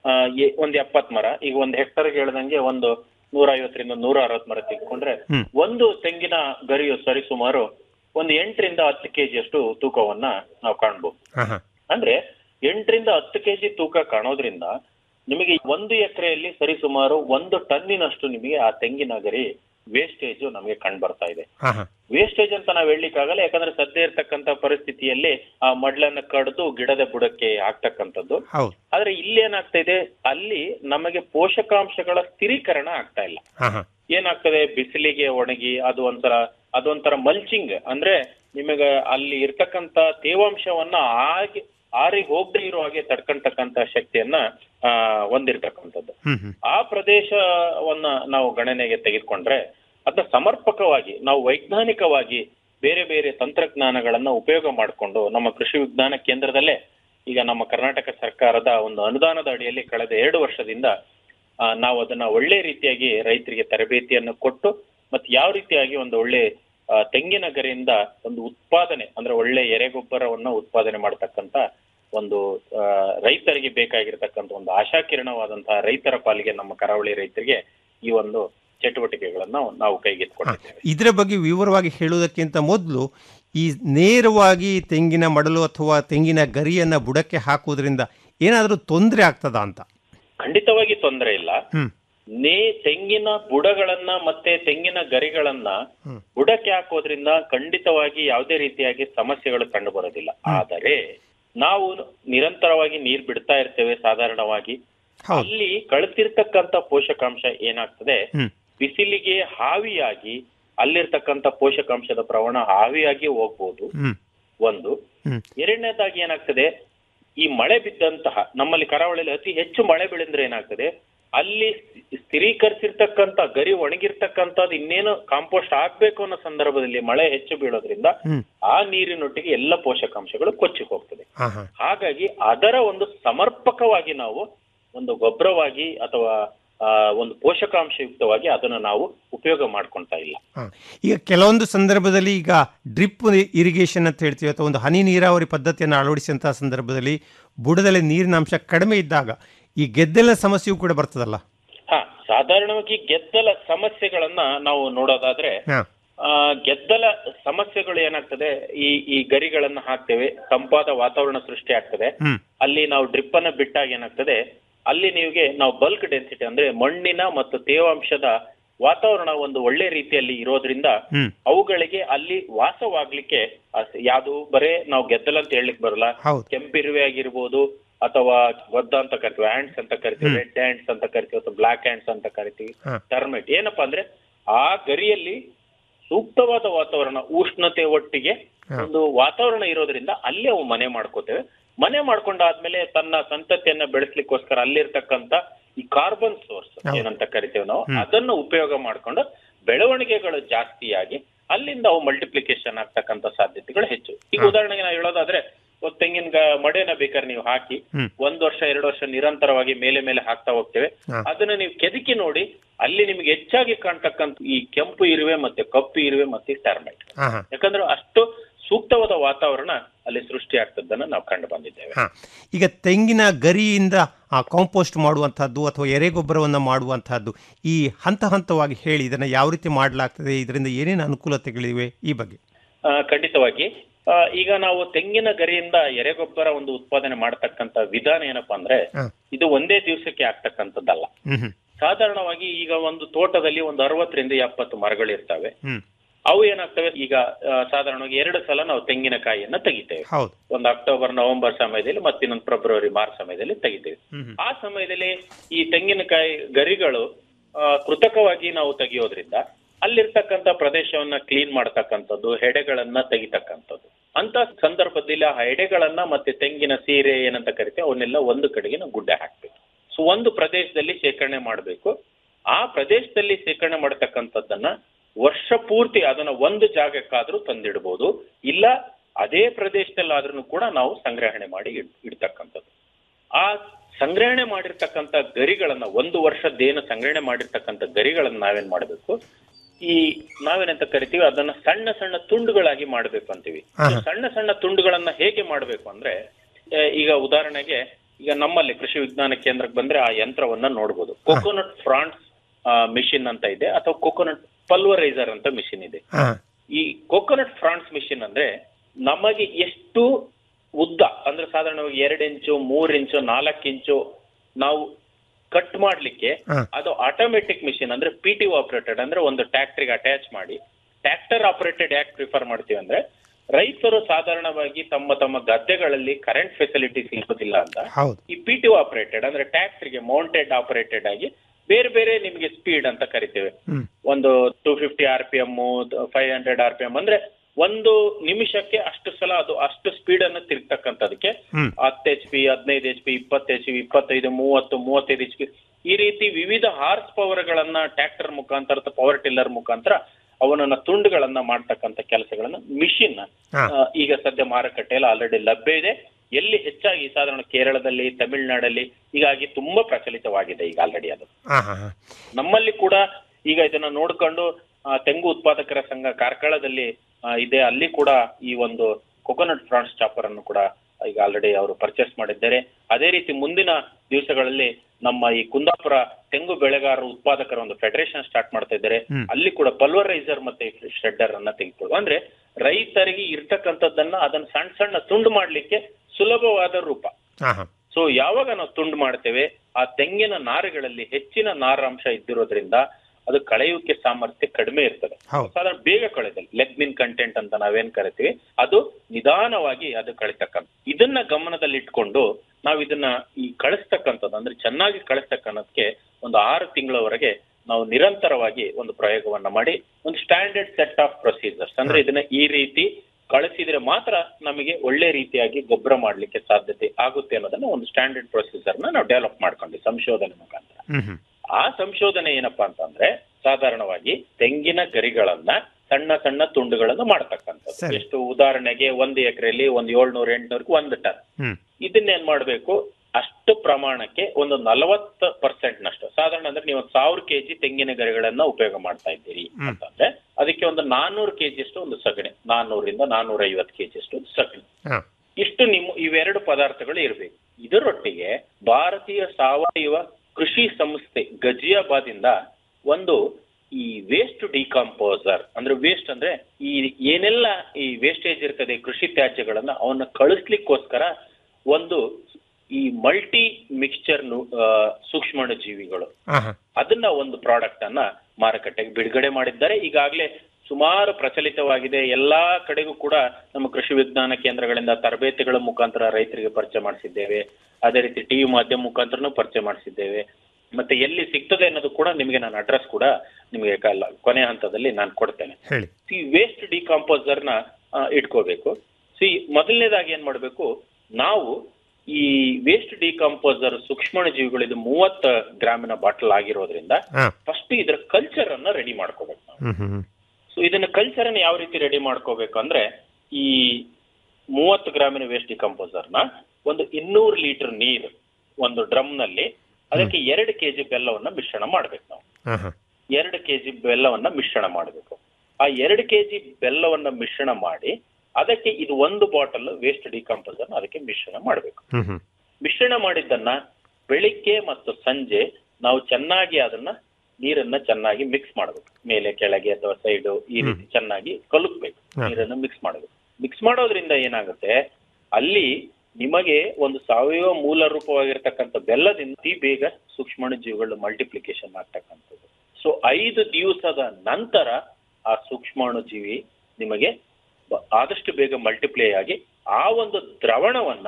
ಆ, ಎ- ಒಂದ್ ಎಪ್ಪತ್ ಮರ ಈಗ ಒಂದ್ ಹೆಕ್ಟರ್ಗೆ ಹೇಳ್ದಂಗೆ ಒಂದು ನೂರ ಐವತ್ತರಿಂದ ನೂರ ಅರವತ್ ಮರ ತೆಗೆದುಕೊಂಡ್ರೆ ಹ್ಮ್. ಒಂದು ತೆಂಗಿನ ಗರಿಯು ಸರಿಸುಮಾರು ಒಂದು ಎಂಟರಿಂದ ಹತ್ತು ಕೆಜಿಯಷ್ಟು ತೂಕವನ್ನ ನಾವು ಕಾಣ್ಬೋದು ಹಾ ಹಾ ಅಂದ್ರೆ ಎಂಟರಿಂದ ಹತ್ತು ಕೆಜಿ ತೂಕ ಕಾಣೋದ್ರಿಂದ ನಿಮಗೆ ಒಂದು ಎಕರೆಯಲ್ಲಿ ಸರಿಸುಮಾರು ಒಂದು ಟನ್ನಿನಷ್ಟು ನಿಮಗೆ ಆ ತೆಂಗಿನ ಗರಿ ವೇಸ್ಟೇಜ್ ನಮಗೆ ಕಂಡು ಬರ್ತಾ ಇದೆ ಹಾ ಹಾ ವೇಸ್ಟೇಜ್ ಅಂತ ನಾವು ಹೇಳಲಿಕ್ಕಾಗಲ್ಲ ಯಾಕಂದ್ರೆ ಸದ್ಯ ಇರ್ತಕ್ಕಂಥ ಪರಿಸ್ಥಿತಿಯಲ್ಲಿ ಆ ಮಡ್ಲನ್ನ ಕಡ್ದು ಗಿಡದ ಬುಡಕ್ಕೆ ಹಾಕ್ತಕ್ಕಂಥದ್ದು ಹೌದು ಆದ್ರೆ ಇಲ್ಲಿ ಏನಾಗ್ತಾ ಇದೆ ಅಲ್ಲಿ ನಮಗೆ ಪೋಷಕಾಂಶಗಳ ಸ್ಥಿರೀಕರಣ ಆಗ್ತಾ ಇಲ್ಲ ಹಾ ಹಾ ಏನಾಗ್ತದೆ ಬಿಸಿಲಿಗೆ ಒಣಗಿ ಅದು ಒಂಥರ ಅದೊಂಥರ ಮಲ್ಚಿಂಗ್ ಅಂದ್ರೆ ನಿಮಗೆ ಅಲ್ಲಿ ಇರ್ತಕ್ಕಂತ ತೇವಾಂಶವನ್ನ ಆಗಿ ಆರಿ ಹೋಗದೆ ಇರೋ ಹಾಗೆ ತಡ್ಕೊಂತಕ್ಕಂತ ಶಕ್ತಿಯನ್ನ ಆ ಹೊಂದಿರ್ತಕ್ಕಂಥದ್ದು ಹ್ಮ್ ಹ್ಮ್ ಆ ಪ್ರದೇಶವನ್ನ ನಾವು ಗಣನೆಗೆ ತೆಗೆದುಕೊಂಡ್ರೆ ಅದನ್ನ ಸಮರ್ಪಕವಾಗಿ ನಾವು ವೈಜ್ಞಾನಿಕವಾಗಿ ಬೇರೆ ಬೇರೆ ತಂತ್ರಜ್ಞಾನಗಳನ್ನ ಉಪಯೋಗ ಮಾಡಿಕೊಂಡು ನಮ್ಮ ಕೃಷಿ ವಿಜ್ಞಾನ ಕೇಂದ್ರದಲ್ಲೇ ಈಗ ನಮ್ಮ ಕರ್ನಾಟಕ ಸರ್ಕಾರದ ಒಂದು ಅನುದಾನದ ಅಡಿಯಲ್ಲಿ ಕಳೆದ ಎರಡು ವರ್ಷದಿಂದ ಆ, ನಾವು ಅದನ್ನ ಒಳ್ಳೆ ರೀತಿಯಾಗಿ ರೈತರಿಗೆ ತರಬೇತಿಯನ್ನು ಕೊಟ್ಟು ಮತ್ತೆ ಯಾವ ರೀತಿಯಾಗಿ ಒಂದು ಒಳ್ಳೆ ಆ, ತೆಂಗಿನ ಗರಿಯಿಂದ ಒಂದು ಉತ್ಪಾದನೆ ಅಂದ್ರೆ ಒಳ್ಳೆ ಎರೆಗೊಬ್ಬರವನ್ನ ಉತ್ಪಾದನೆ ಮಾಡತಕ್ಕಂತ ಒಂದು ಆ, ರೈತರಿಗೆ ಬೇಕಾಗಿರ್ತಕ್ಕಂಥ ಒಂದು ಆಶಾಕಿರಣವಾದಂತಹ ರೈತರ ಪಾಲಿಗೆ ನಮ್ಮ ಕರಾವಳಿ ರೈತರಿಗೆ ಈ ಒಂದು ಚಟುವಟಿಕೆಗಳನ್ನ ನಾವು ಕೈಗೆತ್ತಿಕೊಂಡಿದ್ದೇವೆ ಇದರ ಬಗ್ಗೆ ವಿವರವಾಗಿ ಹೇಳುವುದಕ್ಕಿಂತ ಮೊದಲು ಈ ನೇರವಾಗಿ ತೆಂಗಿನ ಮಡಲು ಅಥವಾ ತೆಂಗಿನ ಗರಿಯನ್ನ ಬುಡಕ್ಕೆ ಹಾಕುವುದರಿಂದ ಏನಾದರೂ ತೊಂದರೆ ಆಗ್ತದಾ ಅಂತ ಖಂಡಿತವಾಗಿ ತೊಂದರೆ ಇಲ್ಲ ಹ್ಮ್ ನೇ ತೆಂಗಿನ ಬುಡಗಳನ್ನ ಮತ್ತೆ ತೆಂಗಿನ ಗರಿಗಳನ್ನ ಹ್ಮ್. ಬುಡಕ್ಕೆ ಹಾಕೋದ್ರಿಂದ ಖಂಡಿತವಾಗಿ ಯಾವುದೇ ರೀತಿಯಾಗಿ ಸಮಸ್ಯೆಗಳು ಕಂಡು ಬರೋದಿಲ್ಲ ಆದರೆ ನಾವು ನಿರಂತರವಾಗಿ ನೀರ್ ಬಿಡ್ತಾ ಇರ್ತೇವೆ ಸಾಧಾರಣವಾಗಿ ಹೌದು ಅಲ್ಲಿ ಕಳ್ತಿರ್ತಕ್ಕಂತ ಪೋಷಕಾಂಶ ಏನಾಗ್ತದೆ ಹ್ಮ್ ಬಿಸಿಲಿಗೆ ಹಾವಿಯಾಗಿ ಅಲ್ಲಿರ್ತಕ್ಕಂತ ಪೋಷಕಾಂಶದ ಪ್ರಮಾಣ ಹಾವಿಯಾಗಿ ಹೋಗ್ಬೋದು ಹ್ಮ್ ಒಂದು ಹ್ಮ್ ಎರಡನೇದಾಗಿ ಏನಾಗ್ತದೆ ಈ ಮಳೆ ಬಿದ್ದಂತಹ ನಮ್ಮಲ್ಲಿ ಕರಾವಳಿಯಲ್ಲಿ ಅತಿ ಹೆಚ್ಚು ಮಳೆ ಬೀಳಿದ್ರೆ ಏನಾಗ್ತದೆ ಅಲ್ಲಿ ಸ್ಥಿ- ಸ್ಥಿರೀಕರಿಸಿರ್ತಕ್ಕಂತ ಗರಿ ಒಣಗಿರ್ತಕ್ಕಂಥದ್ದು ಇನ್ನೇನು ಕಾಂಪೋಸ್ಟ್ ಆಗ್ಬೇಕು ಅನ್ನೋ ಸಂದರ್ಭದಲ್ಲಿ ಮಳೆ ಹೆಚ್ಚು ಬೀಳೋದ್ರಿಂದ ಹ್ಮ್ ಆ ನೀರಿನೊಟ್ಟಿಗೆ ಎಲ್ಲ ಪೋಷಕಾಂಶಗಳು ಕೊಚ್ಚಿ ಹೋಗ್ತದೆ ಹಾ ಹಾ ಹಾಗಾಗಿ ಅದರ ಒಂದು ಸಮರ್ಪಕವಾಗಿ ನಾವು ಒಂದು ಗೊಬ್ಬರವಾಗಿ ಅಥವಾ ಆ, ಒಂದು ಪೋಷಕಾಂಶಯುಕ್ತವಾಗಿ ಅದನ್ನು ನಾವು ಉಪಯೋಗ ಮಾಡ್ಕೊಂತಾ ಇಲ್ಲ ಹಾ. ಈಗ ಕೆಲವೊಂದು ಸಂದರ್ಭದಲ್ಲಿ ಈಗ ಡ್ರಿಪ್ ಇರಿಗೇಷನ್ ಅಂತ ಹೇಳ್ತೀವಿ ಅಥವಾ ಒಂದು ಹನಿ ನೀರಾವರಿ ಪದ್ಧತಿಯನ್ನು ಅಳವಡಿಸಿದಂತಹ ಸಂದರ್ಭದಲ್ಲಿ ಬುಡದಲ್ಲಿ ನೀರಿನ ಅಂಶ ಕಡಿಮೆ ಇದ್ದಾಗ ಈ ಗೆದ್ದಲ ಸಮಸ್ಯೆಯೂ ಕೂಡ ಬರ್ತದಲ್ಲ ಹಾ ಸಾಧಾರಣವಾಗಿ ಗೆದ್ದಲ ಸಮಸ್ಯೆಗಳನ್ನ ನಾವು ನೋಡೋದಾದ್ರೆ ಹಾ ಆ, ಗೆದ್ದಲ ಸಮಸ್ಯೆಗಳು ಏನಾಗ್ತದೆ ಈ ಈ ಗರಿಗಳನ್ನ ಹಾಕ್ತೇವೆ ತಂಪಾದ ವಾತಾವರಣ ಸೃಷ್ಟಿ ಆಗ್ತದೆ ಹ್ಮ್ ಅಲ್ಲಿ ನಾವು ಡ್ರಿಪ್ ಅನ್ನ ಬಿಟ್ಟಾಗ ಏನಾಗ್ತದೆ ಅಲ್ಲಿ ನಿಮಗೆ ನಾವು ಬಲ್ಕ್ ಡೆನ್ಸಿಟಿ ಅಂದ್ರೆ ಮಣ್ಣಿನ ಮತ್ತು ತೇವಾಂಶದ ವಾತಾವರಣ ಒಂದು ಒಳ್ಳೆ ರೀತಿಯಲ್ಲಿ ಇರೋದ್ರಿಂದ ಹ್ಮ್ ಅವುಗಳಿಗೆ ಅಲ್ಲಿ ವಾಸವಾಗ್ಲಿಕ್ಕೆ ಅಸ್- ಯಾವುದು ಬರೇ ನಾವು ಗೆದ್ದಲ ಅಂತ ಹೇಳಲಿಕ್ಕೆ ಬರಲ್ಲ ಹೌದು ಕೆಂಪಿರುವೆ ಆಗಿರ್ಬೋದು ಅಥವಾ ಗೊದ್ದ ಅಂತ ಕರಿತೀವಿ ಹ್ಯಾಂಡ್ಸ್ ಅಂತ ಕರಿತೀವಿ ಹ್ಮ್. ರೆಡ್ ಹ್ಯಾಂಡ್ಸ್ ಅಂತ ಕರಿತೀವಿ ಅಥವಾ ಬ್ಲಾಕ್ ಹ್ಯಾಂಡ್ಸ್ ಅಂತ ಕರಿತೀವಿ ಹಾ. ಟರ್ಮೆಟ್ ಏನಪ್ಪಾ ಅಂದ್ರೆ ಆ ಗರಿಯಲ್ಲಿ ಸೂಕ್ತವಾದ ವಾತಾವರಣ ಉಷ್ಣತೆ ಒಟ್ಟಿಗೆ ಹಾ. ಒಂದು ವಾತಾವರಣ ಇರೋದ್ರಿಂದ ಅಲ್ಲಿ ಅವು ಮನೆ ಮಾಡ್ಕೋತೇವೆ ಮನೆ ಮಾಡ್ಕೊಂಡಾದ್ಮೇಲೆ ತನ್ನ ಸಂತತಿಯನ್ನ ಬೆಳೆಸ್ಲಿಕ್ಕೋಸ್ಕರ ಅಲ್ಲಿರ್ತಕ್ಕಂತ ಈ ಕಾರ್ಬನ್ ಸೋರ್ಸ್ ಹೌದು. ಏನಂತ ಕರಿತೇವೆ ನಾವು ಹ್ಮ್. ಅದನ್ನು ಉಪಯೋಗ ಮಾಡ್ಕೊಂಡು ಬೆಳವಣಿಗೆಗಳು ಜಾಸ್ತಿಯಾಗಿ ಅಲ್ಲಿಂದ ಅವು ಮಲ್ಟಿಪ್ಲಿಕೇಶನ್ ಆಗ್ತಕ್ಕಂತ ಸಾಧ್ಯತೆಗಳು ಹೆಚ್ಚು ಈಗ ಹಾ. ಉದಾಹರಣೆಗೆ ನಾವು ಹೇಳೋದಾದ್ರೆ ಒಂದು ತೆಂಗಿನ ಗ- ಮಡೆನ ಬೇಕಾದ್ರೆ ನೀವು ಹಾಕಿ ಹ್ಮ್ ಒಂದ್ ವರ್ಷ ಎರಡು ವರ್ಷ ನಿರಂತರವಾಗಿ ಮೇಲೆ ಮೇಲೆ ಹಾಕ್ತಾ ಹೋಗ್ತೇವೆ ಹಾ. ಅದನ್ನ ನೀವು ಕೆದಕಿ ನೋಡಿ ಅಲ್ಲಿ ನಿಮ್ಗೆ ಹೆಚ್ಚಾಗಿ ಕಾಣ್ತಕ್ಕಂಥ ಈ ಕೆಂಪು ಇರುವೆ ಮತ್ತೆ ಕಪ್ಪು ಇರುವೆ ಮತ್ತೆ ಟರ್ಮೈಟ್ ಹಾ ಹಾ ಯಾಕಂದ್ರೆ ಅಷ್ಟು ಸೂಕ್ತವಾದ ವಾತಾವರಣ ಅಲ್ಲಿ ಸೃಷ್ಟಿ ಆಗ್ತದನ್ನ ನಾವು ಕಂಡು ಬಂದಿದ್ದೇವೆ ಹಾ ಈಗ ತೆಂಗಿನ ಗರಿಯಿಂದ ಆ ಕಾಂಪೋಸ್ಟ್ ಮಾಡುವಂತಹದ್ದು ಅಥವಾ ಎರೆಗೊಬ್ಬರವನ್ನು ಮಾಡುವಂತಹದ್ದು ಈ ಹಂತ ಹಂತವಾಗಿ ಹೇಳಿ ಇದನ್ನು ಯಾವ ರೀತಿ ಮಾಡಲಾಗ್ತದೆ ಇದರಿಂದ ಏನೇನು ಅನುಕೂಲತೆಗಳಿವೆ ಈ ಬಗ್ಗೆ ಆ, ಖಂಡಿತವಾಗಿ ಆ, ಈಗ ನಾವು ತೆಂಗಿನ ಗರಿಯಿಂದ ಎರೆಗೊಬ್ಬರ ಒಂದು ಉತ್ಪಾದನೆ ಮಾಡತಕ್ಕಂತ ವಿಧಾನ ಏನಪ್ಪಾ ಅಂದ್ರೆ ಹಾ. ಇದು ಒಂದೇ ದಿವಸಕ್ಕೆ ಆಗ್ತಕ್ಕಂಥದ್ದಲ್ಲ ಹ್ಮ್ ಹ್ಮ್ ಸಾಧಾರಣವಾಗಿ ಈಗ ಒಂದು ತೋಟದಲ್ಲಿ ಒಂದು ಅರವತ್ತರಿಂದ ಎಪ್ಪತ್ತು ಮರಗಳಿರ್ತವೆ ಹ್ಮ್ ಅವು ಏನಾಗ್ತವೆ ಈಗ ಆ, ಸಾಧಾರಣವಾಗಿ ಎರಡು ಸಲ ನಾವು ತೆಂಗಿನಕಾಯಿಯನ್ನ ತೆಗಿತೇವೆ ಹೌದು ಒಂದು ಅಕ್ಟೋಬರ್ ನವೆಂಬರ್ ಸಮಯದಲ್ಲಿ ಮತ್ತೆ ಇನ್ನೊಂದು ಫೆಬ್ರವರಿ ಮಾರ್ಚ್ ಸಮಯದಲ್ಲಿ ತೆಗಿತೇವೆ ಹ್ಮ್ ಹ್ಮ್ ಆ ಸಮಯದಲ್ಲಿ ಈ ತೆಂಗಿನಕಾಯಿ ಗರಿಗಳು ಆ, ಕೃತಕವಾಗಿ ನಾವು ತೆಗೆಯೋದ್ರಿಂದ ಅಲ್ಲಿರ್ತಕ್ಕಂಥ ಪ್ರದೇಶವನ್ನ ಕ್ಲೀನ್ ಮಾಡ್ತಕ್ಕಂಥದ್ದು ಹೆಡೆಗಳನ್ನ ತೆಗಿತಕ್ಕಂಥದ್ದು ಅಂತ ಸಂದರ್ಭದಲ್ಲಿ ಆ ಹೆಡೆಗಳನ್ನ ಮತ್ತೆ ತೆಂಗಿನ ಸೀರೆ ಏನಂತ ಕರಿತೇವೆ ಅವನ್ನೆಲ್ಲ ಒಂದು ಕಡೆಗೆ ನಾವು ಗುಡ್ಡೆ ಹಾಕ್ಬೇಕು ಸೊ ಒಂದು ಪ್ರದೇಶದಲ್ಲಿ ಶೇಖರಣೆ ಮಾಡಬೇಕು ಆ ಪ್ರದೇಶದಲ್ಲಿ ಶೇಖರಣೆ ಮಾಡತಕ್ಕಂಥದ್ದನ್ನ ವರ್ಷ ಪೂರ್ತಿ ಅದನ್ನ ಒಂದು ಜಾಗಕ್ಕಾದ್ರೂ ತಂದಿಡ್ಬೋದು ಇಲ್ಲ ಅದೇ ಪ್ರದೇಶದಲ್ಲಾದ್ರೂ ಕೂಡ ನಾವು ಸಂಗ್ರಹಣೆ ಮಾಡಿ ಇಡ್ ಇಡ್ತಕ್ಕಂಥದ್ದು ಆ ಸಂಗ್ರಹಣೆ ಮಾಡಿರ್ತಕ್ಕಂಥ ಗರಿಗಳನ್ನ ಒಂದು ವರ್ಷದ್ದೇನು ಸಂಗ್ರಹಣೆ ಮಾಡಿರ್ತಕ್ಕಂಥ ಗರಿಗಳನ್ನ ನಾವೇನ್ ಮಾಡಬೇಕು ಈ ನಾವೇನಂತ ಕರಿತೀವಿ ಅದನ್ನ ಸಣ್ಣ ಸಣ್ಣ ತುಂಡುಗಳಾಗಿ ಮಾಡ್ಬೇಕು ಅಂತೀವಿ ಹಾ. ಈ ಸಣ್ಣ ಸಣ್ಣ ತುಂಡುಗಳನ್ನ ಹೇಗೆ ಮಾಡ್ಬೇಕು ಅಂದ್ರೆ ಆ, ಈಗ ಉದಾಹರಣೆಗೆ ಈಗ ನಮ್ಮಲ್ಲಿ ಕೃಷಿ ವಿಜ್ಞಾನ ಕೇಂದ್ರಕ್ಕೆ ಬಂದ್ರೆ ಆ ಯಂತ್ರವನ್ನ ನೋಡ್ಬೋದು ಕೊಕೊನಟ್ ಫ್ರಾನ್ಸ್ ಮಿಷಿನ್ ಅಂತ ಇದೆ ಅಥವಾ ಕೊಕೊನಟ್ ಪಲ್ವರೈಸರ್ ಅಂತ ಮಿಷಿನ್ ಇದೆ ಹಾ ಈ ಕೊಕೊನಟ್ ಫ್ರಾನ್ಸ್ ಮಿಷಿನ್ ಅಂದ್ರೆ ನಮಗೆ ಎಷ್ಟು ಉದ್ದ ಅಂದ್ರೆ ಸಾಧಾರಣವಾಗಿ ಎರಡು ಇಂಚು ಮೂರ್ ಇಂಚು ನಾಲ್ಕು ಇಂಚು ನಾವು ಕಟ್ ಮಾಡ್ಲಿಕ್ಕೆ ಹಾ. ಅದು ಆಟೋಮೆಟಿಕ್ ಮಿಷಿನ್ ಅಂದ್ರೆ ಪಿ ಟಿ ಆಪರೇಟೆಡ್ ಅಂದ್ರೆ ಒಂದು ಟ್ಯಾಕ್ಟ್ರಿಗೆ ಅಟ್ಯಾಚ್ ಮಾಡಿ ಟ್ರ್ಯಾಕ್ಟರ್ ಆಪರೇಟೆಡ್ ಯಾಕೆ ಪ್ರಿಫರ್ ಮಾಡ್ತೀವಿ ಅಂದ್ರೆ ರೈತರು ಸಾಧಾರಣವಾಗಿ ತಮ್ಮ ತಮ್ಮ ಗದ್ದೆಗಳಲ್ಲಿ ಕರೆಂಟ್ ಫೆಸಿಲಿಟಿ ಸಿಗೋದಿಲ್ಲ ಅಂತ ಹೌದು ಈ ಪಿ ಟಿ ಆಪರೇಟೆಡ್ ಅಂದ್ರೆ ಟ್ಯಾಕ್ಟ್ರಿಗೆ ಮೌಂಟೆಡ್ ಆಪರೇಟೆಡ್ ಆಗಿ ಬೇರೆ ಬೇರೆ ನಿಮಗೆ ಸ್ಪೀಡ್ ಅಂತ ಕರಿತೇವೆ ಹ್ಮ್ ಒಂದು two fifty R P M five hundred R P M ಅಂದ್ರೆ ಒಂದು ನಿಮಿಷಕ್ಕೆ ಅಷ್ಟು ಸಲ ಅದು ಅಷ್ಟು ಸ್ಪೀಡ್ ಅನ್ನು ತಿರುಗ್ತಕ್ಕಂಥದಕ್ಕೆ ಹ್ಮ್. ಹತ್ತು ಎಚ್ ಪಿ ಹದಿನೈದು ಎಚ್ ಪಿ ಇಪ್ಪತ್ತು ಎಚ್ ಪಿ ಇಪ್ಪತ್ತೈದು ಮೂವತ್ತು ಮೂವತ್ತೈದು ಎಚ್ ಪಿ ಈ ರೀತಿ ವಿವಿಧ ಹಾರ್ಸ್ ಪವರ್ ಗಳನ್ನ ಟ್ರ್ಯಾಕ್ಟರ್ ಮುಖಾಂತರ ಅಥವಾ ಪವರ್ ಟಿಲ್ಲರ್ ಮುಖಾಂತರ ಅವನನ್ನ ತುಂಡುಗಳನ್ನ ಮಾಡ್ತಕ್ಕಂಥ ಕೆಲಸಗಳನ್ನ ಮಿಷಿನ್ ಹಾ. ಈಗ ಸದ್ಯ ಮಾರುಕಟ್ಟೆಯಲ್ಲಿ ಆಲ್ರೆಡಿ ಲಭ್ಯ ಇದೆ ಎಲ್ಲಿ ಹೆಚ್ಚಾಗಿ ಸಾಧಾರಣ ಕೇರಳದಲ್ಲಿ ತಮಿಳುನಾಡಲ್ಲಿ ಹೀಗಾಗಿ ತುಂಬಾ ಪ್ರಚಲಿತವಾಗಿದೆ ಈಗ ಆಲ್ರೆಡಿ ಅದು ಹಾ ಹಾ ಹಾ ನಮ್ಮಲ್ಲಿ ಕೂಡ ಈಗ ಇದನ್ನ ನೋಡ್ಕೊಂಡು ಆ, ತೆಂಗು ಉತ್ಪಾದಕರ ಸಂಘ ಕಾರ್ಕಳದಲ್ಲಿ ಆ, ಇದೆ ಅಲ್ಲಿ ಕೂಡ ಈ ಒಂದು ಕೊಕೊನಟ್ ಫ್ರಾನ್ಸ್ ಚಾಪರ್ ಅನ್ನು ಕೂಡ ಈಗ ಆಲ್ರೆಡಿ ಅವರು ಪರ್ಚೇಸ್ ಮಾಡಿದ್ದಾರೆ ಅದೇ ರೀತಿ ಮುಂದಿನ ದಿವಸಗಳಲ್ಲಿ ನಮ್ಮ ಈ ಕುಂದಾಪುರ ತೆಂಗು ಬೆಳೆಗಾರರ ಉತ್ಪಾದಕರ ಒಂದು ಫೆಡರೇಷನ್ ಸ್ಟಾರ್ಟ್ ಮಾಡ್ತಾ ಇದ್ದಾರೆ ಹ್ಮ್. ಅಲ್ಲಿ ಕೂಡ ಪಲ್ವರೈಸರ್ ಮತ್ತೆ ಶ್ರೆಡ್ಡರ್ ಅನ್ನ ತೆಗೆದುಕೊಳ್ಳುವ ಅಂದ್ರೆ ರೈತರಿಗೆ ಇರ್ತಕ್ಕಂಥದ್ದನ್ನ ಅದನ್ನ ಸಣ್ಣ ಸಣ್ಣ ತುಂಡು ಮಾಡ್ಲಿಕ್ಕೆ ಸುಲಭವಾದ ರೂಪ ಹಾ ಹಾ ಸೊ ಯಾವಾಗ ನಾವು ತುಂಡು ಮಾಡ್ತೇವೆ ಆ ತೆಂಗಿನ ನಾರುಗಳಲ್ಲಿ ಹೆಚ್ಚಿನ ನಾರಾಂಶ ಇದ್ದಿರೋದ್ರಿಂದ ಅದು ಕಳೆಯುವಿಕೆ ಸಾಮರ್ಥ್ಯ ಕಡಿಮೆ ಇರ್ತದೆ ಹೌದು. ಸಾಧಾರಣ ಬೇಗ ಕಳೆದಲ್ಲಿ ಲೆಗ್ಮಿನ್ ಕಂಟೆಂಟ್ ಅಂತ ನಾವೇನ್ ಕರಿತೀವಿ ಅದು ನಿಧಾನವಾಗಿ ಅದು ಕಳಿತಕ್ಕಂಥ ಇದನ್ನ ಗಮನದಲ್ಲಿ ಇಟ್ಕೊಂಡು ನಾವು ಇದನ್ನ ಈ ಕಳಿಸ್ತಕ್ಕಂಥದ್ದು ಅಂದ್ರೆ ಚೆನ್ನಾಗಿ ಕಳಿಸ್ತಕ್ಕನ್ನೋದಕ್ಕೆ ಒಂದು ಆರು ತಿಂಗಳವರೆಗೆ ನಾವು ನಿರಂತರವಾಗಿ ಒಂದು ಪ್ರಯೋಗವನ್ನ ಮಾಡಿ ಒಂದು ಸ್ಟ್ಯಾಂಡರ್ಡ್ ಸೆಟ್ ಆಫ್ ಪ್ರೊಸೀಜರ್ಸ್ ಅಂದ್ರೆ ಇದನ್ನ ಈ ರೀತಿ ಕಳಿಸಿದ್ರೆ ಮಾತ್ರ ನಮಗೆ ಒಳ್ಳೆ ರೀತಿಯಾಗಿ ಗೊಬ್ಬರ ಮಾಡ್ಲಿಕ್ಕೆ ಸಾಧ್ಯತೆ ಆಗುತ್ತೆ ಅನ್ನೋದನ್ನ ಒಂದು ಸ್ಟ್ಯಾಂಡರ್ಡ್ ಪ್ರೊಸೀಜರ್ ನ ನಾವು ಡೆವಲಪ್ ಮಾಡ್ಕೊಂಡ್ವಿ ಸಂಶೋಧನೆ ಮುಖಾಂತರ ಹ್ಮ್ ಹ್ಮ್ ಆ ಸಂಶೋಧನೆ ಏನಪ್ಪಾ ಅಂತಂದ್ರೆ ಸಾಧಾರಣವಾಗಿ ತೆಂಗಿನ ಗರಿಗಳನ್ನ ಸಣ್ಣ ಸಣ್ಣ ತುಂಡುಗಳನ್ನು ಮಾಡ್ತಕ್ಕಂಥದ್ದು ಸರಿ. ಎಷ್ಟು ಉದಾಹರಣೆಗೆ ಒಂದು ಎಕರೆಯಲ್ಲಿ ಒಂದು ಏಳ್ನೂರ ಎಂಟ್ನೂರ್ಗೆ ಒಂದು ಟನ್ ಹ್ಮ್ ಇದನ್ನೇನ್ ಮಾಡ್ಬೇಕು ಅಷ್ಟು ಪ್ರಮಾಣಕ್ಕೆ ಒಂದು ನಲವತ್ತು ಪರ್ಸೆಂಟ್ ನಷ್ಟು ಸಾಧಾರಣ ಅಂದ್ರೆ ನೀವು ಸಾವಿರ ಕೆಜಿ ತೆಂಗಿನ ಗರಿಗಳನ್ನ ಉಪಯೋಗ ಮಾಡ್ತಾ ಇದ್ದೀರಿ ಹ್ಮ್. ಅಂತಂದ್ರೆ ಅದಕ್ಕೆ ಒಂದು ನಾನ್ನೂರು ಕೆಜಿ ಅಷ್ಟು ಒಂದು ಸಗಣಿ ನಾನ್ನೂರಿಂದ ನಾನ್ನೂರ ಐವತ್ತು ಕೆಜಿ ಅಷ್ಟು ಒಂದು ಸಗಣಿ ಹಾ ಇಷ್ಟು ನಿಮ್ಮ ಇವೆರಡು ಪದಾರ್ಥಗಳು ಇರಬೇಕು ಇದರೊಟ್ಟಿಗೆ ಭಾರತೀಯ ಸಾವಯವ ಕೃಷಿ ಸಂಸ್ಥೆ ಗಜಿಯಾಬಾದ್ ಇಂದ ಒಂದು ಈ ವೇಸ್ಟ್ ಡಿಕಾಂಪೋಸರ್ ಅಂದ್ರೆ ವೇಸ್ಟ್ ಅಂದ್ರೆ ಈ ಏನೆಲ್ಲ ಈ ವೇಸ್ಟೇಜ್ ಇರ್ತದೆ ಕೃಷಿ ತ್ಯಾಜ್ಯಗಳನ್ನ ಅವನ್ನ ಕಳಿಸ್ಲಿಕ್ಕೋಸ್ಕರ ಒಂದು ಈ ಮಲ್ಟಿ ಮಿಕ್ಸ್ಚರ್ ಸೂಕ್ಷ್ಮಾಣು ಜೀವಿಗಳು ಹಾ ಹಾ ಅದನ್ನ ಒಂದು ಪ್ರಾಡಕ್ಟ್ ಅನ್ನ ಮಾರುಕಟ್ಟೆಗೆ ಬಿಡುಗಡೆ ಮಾಡಿದ್ದಾರೆ ಈಗಾಗಲೇ ಸುಮಾರು ಪ್ರಚಲಿತವಾಗಿದೆ ಎಲ್ಲಾ ಕಡೆಗೂ ಕೂಡ ನಮ್ಮ ಕೃಷಿ ವಿಜ್ಞಾನ ಕೇಂದ್ರಗಳಿಂದ ತರಬೇತಿಗಳ ಮುಖಾಂತರ ರೈತರಿಗೆ ಪರಿಚಯ ಮಾಡಿಸಿದ್ದೇವೆ ಅದೇ ರೀತಿ ಟಿವಿ ಮಾಧ್ಯಮ ಮುಖಾಂತರನೂ ಪರಿಚಯ ಮಾಡಿಸಿದ್ದೇವೆ ಮತ್ತೆ ಎಲ್ಲಿ ಸಿಗ್ತದೆ ಅನ್ನೋದು ಕೂಡ ನಿಮಗೆ ನಾನು ಅಡ್ರೆಸ್ ಕೂಡ ನಿಮಗೆ ಕಲ್ಲ- ಕೊನೆ ಹಂತದಲ್ಲಿ ನಾನು ಕೊಡ್ತೇನೆ ಹೇಳಿ ಸಿ ವೇಸ್ಟ್ ಡಿಕಾಂಪೋಸರ್ ನ ಆ, ಇಟ್ಕೋಬೇಕು ಸಿ ಮೊದಲನೇದಾಗಿ ಏನ್ ಮಾಡಬೇಕು ನಾವು ಈ ವೇಸ್ಟ್ ಡಿಕಾಂಪೋಸರ್ ಸೂಕ್ಷ್ಮಾಣು ಜೀವಿಗಳು ಇದು ಮೂವತ್ತು ಗ್ರಾಮಿನ ಬಾಟಲ್ ಆಗಿರೋದ್ರಿಂದ ಹಾ ಫಸ್ಟ್ ಇದರ ಕಲ್ಚರ್ ಅನ್ನ ರೆಡಿ ಮಾಡ್ಕೋಬೇಕು ನಾವು ಹ್ಮ್ ಹ್ಮ್ ಹ್ಮ್ ಸೊ ಇದನ್ನ ಕಲ್ಚರ್ ಅನ್ನ ಯಾವ ರೀತಿ ರೆಡಿ ಮಾಡ್ಕೋಬೇಕು ಅಂದ್ರೆ ಈ ಮೂವತ್ತು ಗ್ರಾಮಿನ ವೇಸ್ಟ್ ಡಿಕಂಪೋಸರ್ ನ ಒಂದು ಇನ್ನೂರು ಲೀಟರ್ ನೀರು ಒಂದು ಡ್ರಮ್ ನಲ್ಲಿ ಅದಕ್ಕೆ ಎರಡು ಕೆಜಿ ಬೆಲ್ಲವನ್ನ ಮಿಶ್ರಣ ಮಾಡ್ಬೇಕು ನಾವು ಹಾ ಹಾ ಎರಡು ಕೆಜಿ ಬೆಲ್ಲವನ್ನ ಮಿಶ್ರಣ ಮಾಡಬೇಕು ಆ ಎರಡು ಕೆಜಿ ಬೆಲ್ಲವನ್ನ ಮಿಶ್ರಣ ಮಾಡಿ ಅದಕ್ಕೆ ಇದು ಒಂದು ಬಾಟಲ್ ವೇಸ್ಟ್ ಡಿಕಂಪೋಸರ್ ಅದಕ್ಕೆ ಮಿಶ್ರಣ ಮಾಡಬೇಕು ಹ್ಮ್ ಹ್ಮ್ ಮಿಶ್ರಣ ಮಾಡಿದ್ದನ್ನ ಬೆಳಿಗ್ಗೆ ಮತ್ತು ಸಂಜೆ ನಾವು ಚೆನ್ನಾಗಿ ಅದನ್ನ ನೀರನ್ನ ಚೆನ್ನಾಗಿ ಮಿಕ್ಸ್ ಮಾಡಬೇಕು ಮೇಲೆ ಕೆಳಗೆ ಅಥವಾ ಸೈಡ್ ಈ ರೀತಿ ಚೆನ್ನಾಗಿ ಕಲುಕ್ಬೇಕು ಹಾ. ನೀರನ್ನು ಮಿಕ್ಸ್ ಮಾಡಬೇಕು ಮಿಕ್ಸ್ ಮಾಡೋದ್ರಿಂದ ಏನಾಗುತ್ತೆ ಅಲ್ಲಿ ನಿಮಗೆ ಒಂದು ಸಾವಯವ ಮೂಲ ರೂಪವಾಗಿರ್ತಕ್ಕಂಥ ಬೆಲ್ಲದಿಂದ ಅತಿ ಬೇಗ ಸೂಕ್ಷ್ಮಾಣು ಜೀವಿಗಳು ಮಲ್ಟಿಪ್ಲಿಕೇಶನ್ ಆಗ್ತಕ್ಕಂಥದ್ದು ಸೊ ಐದು ದಿವಸದ ನಂತರ ಆ ಸೂಕ್ಷ್ಮಾಣು ಜೀವಿ ನಿಮಗೆ ಬ- ಆದಷ್ಟು ಬೇಗ ಮಲ್ಟಿಪ್ಲೈ ಆಗಿ ಆ ಒಂದು ದ್ರವಣವನ್ನ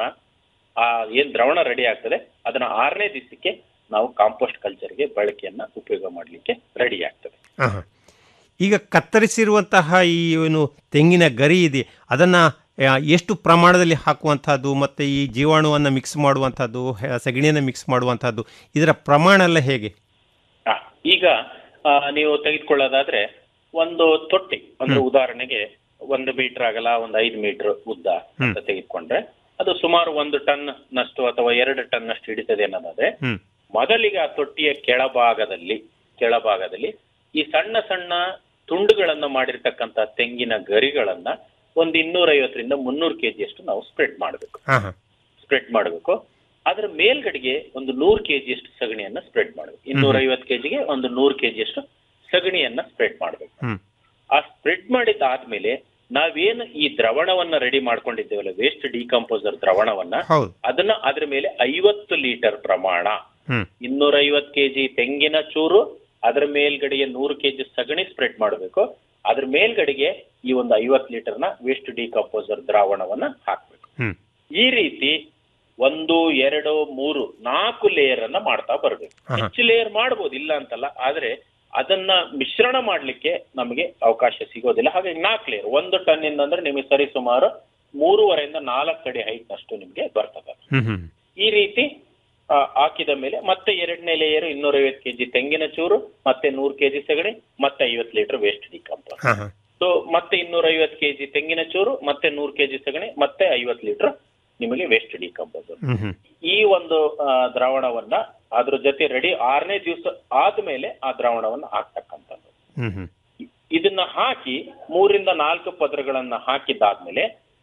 ಆ ಏನ್ ದ್ರವಣ ರೆಡಿ ಆಗ್ತದೆ ಅದನ್ನ ಆರನೇ ದಿವಸಕ್ಕೆ ನಾವು ಕಾಂಪೋಸ್ಟ್ ಕಲ್ಚರ್ಗೆ ಬಳಕೆಯನ್ನ ಉಪಯೋಗ ಮಾಡಲಿಕ್ಕೆ ರೆಡಿ ಆಗ್ತದೆ ಹಾ ಹಾ ಈಗ ಕತ್ತರಿಸಿರುವಂತಹ ಈ ಏನು ತೆಂಗಿನ ಗರಿ ಇದೆ ಅದನ್ನ ಆ, ಎಷ್ಟು ಪ್ರಮಾಣದಲ್ಲಿ ಹಾಕುವಂತಹದ್ದು ಮತ್ತೆ ಈ ಜೀವಾಣುವನ್ನು ಮಿಕ್ಸ್ ಮಾಡುವಂತಹದ್ದು ಹೆ- ಸಗಣಿಯನ್ನು ಮಿಕ್ಸ್ ಮಾಡುವಂತಹದ್ದು ಇದರ ಪ್ರಮಾಣ ಎಲ್ಲ ಹೇಗೆ ಆ, ಈಗ ಆ, ನೀವು ತೆಗೆದುಕೊಳ್ಳೋದಾದ್ರೆ ಒಂದು ತೊಟ್ಟಿ ಅಂದ್ರೆ ಉದಾಹರಣೆಗೆ ಒಂದು ಮೀಟರ್ ಆಗಲ್ಲ ಒಂದು ಐದು ಮೀಟರ್ ಉದ್ದ ಅಂತ ತೆಗೆದುಕೊಂಡ್ರೆ ಅದು ಸುಮಾರು ಒಂದು ಟನ್ ನಷ್ಟು ಅಥವಾ ಎರಡು ಟನ್ ನಷ್ಟು ಹಿಡಿತದೆ ಅನ್ನೋದಾದ್ರೆ ಹ್ಮ್ ಮೊದಲಿಗೆ ಆ ತೊಟ್ಟಿಯ ಕೆಳಭಾಗದಲ್ಲಿ ಕೆಳಭಾಗದಲ್ಲಿ ಈ ಸಣ್ಣ ಸಣ್ಣ ತುಂಡುಗಳನ್ನ ಮಾಡಿರ್ತಕ್ಕಂಥ ತೆಂಗಿನ ಗರಿಗಳನ್ನ ಒಂದು ಇನ್ನೂರ ಐವತ್ತರಿಂದ ಮುನ್ನೂರು ಕೆಜಿಯಷ್ಟು ನಾವು ಸ್ಪ್ರೆಡ್ ಮಾಡಬೇಕು ಹಾ ಹಾ ಸ್ಪ್ರೆಡ್ ಮಾಡಬೇಕು ಅದರ ಮೇಲ್ಗಡೆಗೆ ಒಂದು ನೂರು ಕೆಜಿಯಷ್ಟು ಸಗಣಿಯನ್ನ ಸ್ಪ್ರೆಡ್ ಮಾಡಬೇಕು ಇನ್ನೂರ ಐವತ್ತು ಕೆಜಿಗೆ ಒಂದು ನೂರು ಕೆಜಿಯಷ್ಟು ಸಗಣಿಯನ್ನ ಸ್ಪ್ರೆಡ್ ಮಾಡಬೇಕು ಹ್ಮ್ ಆ ಸ್ಪ್ರೆಡ್ ಮಾಡಿದ್ದಾದ್ಮೇಲೆ ನಾವೇನು ಈ ದ್ರವಣವನ್ನ ರೆಡಿ ಮಾಡ್ಕೊಂಡಿದ್ದೇವಲ್ಲ ವೇಸ್ಟ್ ಡಿಕಂಪೋಸರ್ ದ್ರವಣವನ್ನ ಹೌದು ಅದನ್ನ ಅದ್ರ ಮೇಲೆ ಐವತ್ತು ಲೀಟರ್ ಪ್ರಮಾಣ ಹ್ಮ್ ಇನ್ನೂರ ಐವತ್ತು ಕೆಜಿ ತೆಂಗಿನ ಚೂರು ಅದರ ಮೇಲ್ಗಡೆಗೆ ನೂರು ಕೆಜಿ ಸಗಣಿ ಸ್ಪ್ರೆಡ್ ಮಾಡಬೇಕು ಅದ್ರ ಮೇಲ್ಗಡೆಗೆ ಈ ಒಂದು ಐವತ್ತು ಲೀಟರ್ನ ವೇಸ್ಟ್ ಡಿಕಂಪೋಸರ್ ದ್ರಾವಣವನ್ನ ಹಾಕ್ಬೇಕು ಹ್ಮ್ ಈ ರೀತಿ ಒಂದು ಎರಡು ಮೂರು ನಾಲ್ಕು ಲೇಯರ್ ಅನ್ನ ಮಾಡ್ತಾ ಬರ್ಬೇಕು ಆಹಾ. ಹೆಚ್ಚು ಲೇಯರ್ ಮಾಡ್ಬೋದು ಇಲ್ಲ ಅಂತಲ್ಲ ಆದ್ರೆ ಅದನ್ನ ಮಿಶ್ರಣ ಮಾಡ್ಲಿಕ್ಕೆ ನಮಗೆ ಅವಕಾಶ ಸಿಗೋದಿಲ್ಲ ಹಾಗಾಗಿ ನಾಲ್ಕು ಲೇಯರ್ ಒಂದು ಟನ್ ಇಂದ ಅಂದ್ರೆ ನಿಮಗೆ ಸರಿ ಸುಮಾರು ಮೂರುವರೆಯಿಂದ ನಾಲ್ಕು ಅಡಿ ಹೈಟ್ ಅಷ್ಟು ನಿಮ್ಗೆ ಬರ್ತದೆ ಹ್ಮ್ ಹ್ಮ್ ಈ ರೀತಿ ಆ, ಹಾಕಿದ ಮೇಲೆ ಮತ್ತೆ ಎರಡನೇ ಲೇಯರ್ ಇನ್ನೂರೈವತ್ತು ಕೆಜಿ ತೆಂಗಿನ ಚೂರು ಮತ್ತೆ ನೂರು ಕೆಜಿ ಸಗಣಿ ಮತ್ತೆ ಐವತ್ತು ಲೀಟರ್ ವೇಸ್ಟ್ ಡಿಕಂಪೋಸ್ ಹಾ ಹಾ ಸೊ ಮತ್ತೆ ಇನ್ನೂರೈವತ್ತು ಕೆಜಿ ತೆಂಗಿನ ಚೂರು ಮತ್ತೆ ನೂರು ಕೆಜಿ ಸಗಣಿ ಮತ್ತೆ ಐವತ್ತು ಲೀಟರ್ ನಿಮಗೆ ವೇಸ್ಟ್ ಡಿಕಂಪೋಸರ್ ಹ್ಮ್ ಹ್ಮ್ ಈ ಒಂದು ಆ, ದ್ರಾವಣವನ್ನ ಅದ್ರ ಜೊತೆ ರೆಡಿ ಆರನೇ ದಿವಸ ಆದ್ಮೇಲೆ ಆ ದ್ರಾವಣವನ್ನ ಹಾಕ್ತಕ್ಕಂಥದ್ದು ಹ್ಮ್ ಹ್ಮ್ ಇದನ್ನ ಹಾಕಿ ಮೂರಿಂದ ನಾಲ್ಕು ಪದರಗಳನ್ನ ಹಾಕಿದ್ದಾದ್ಮೇಲೆ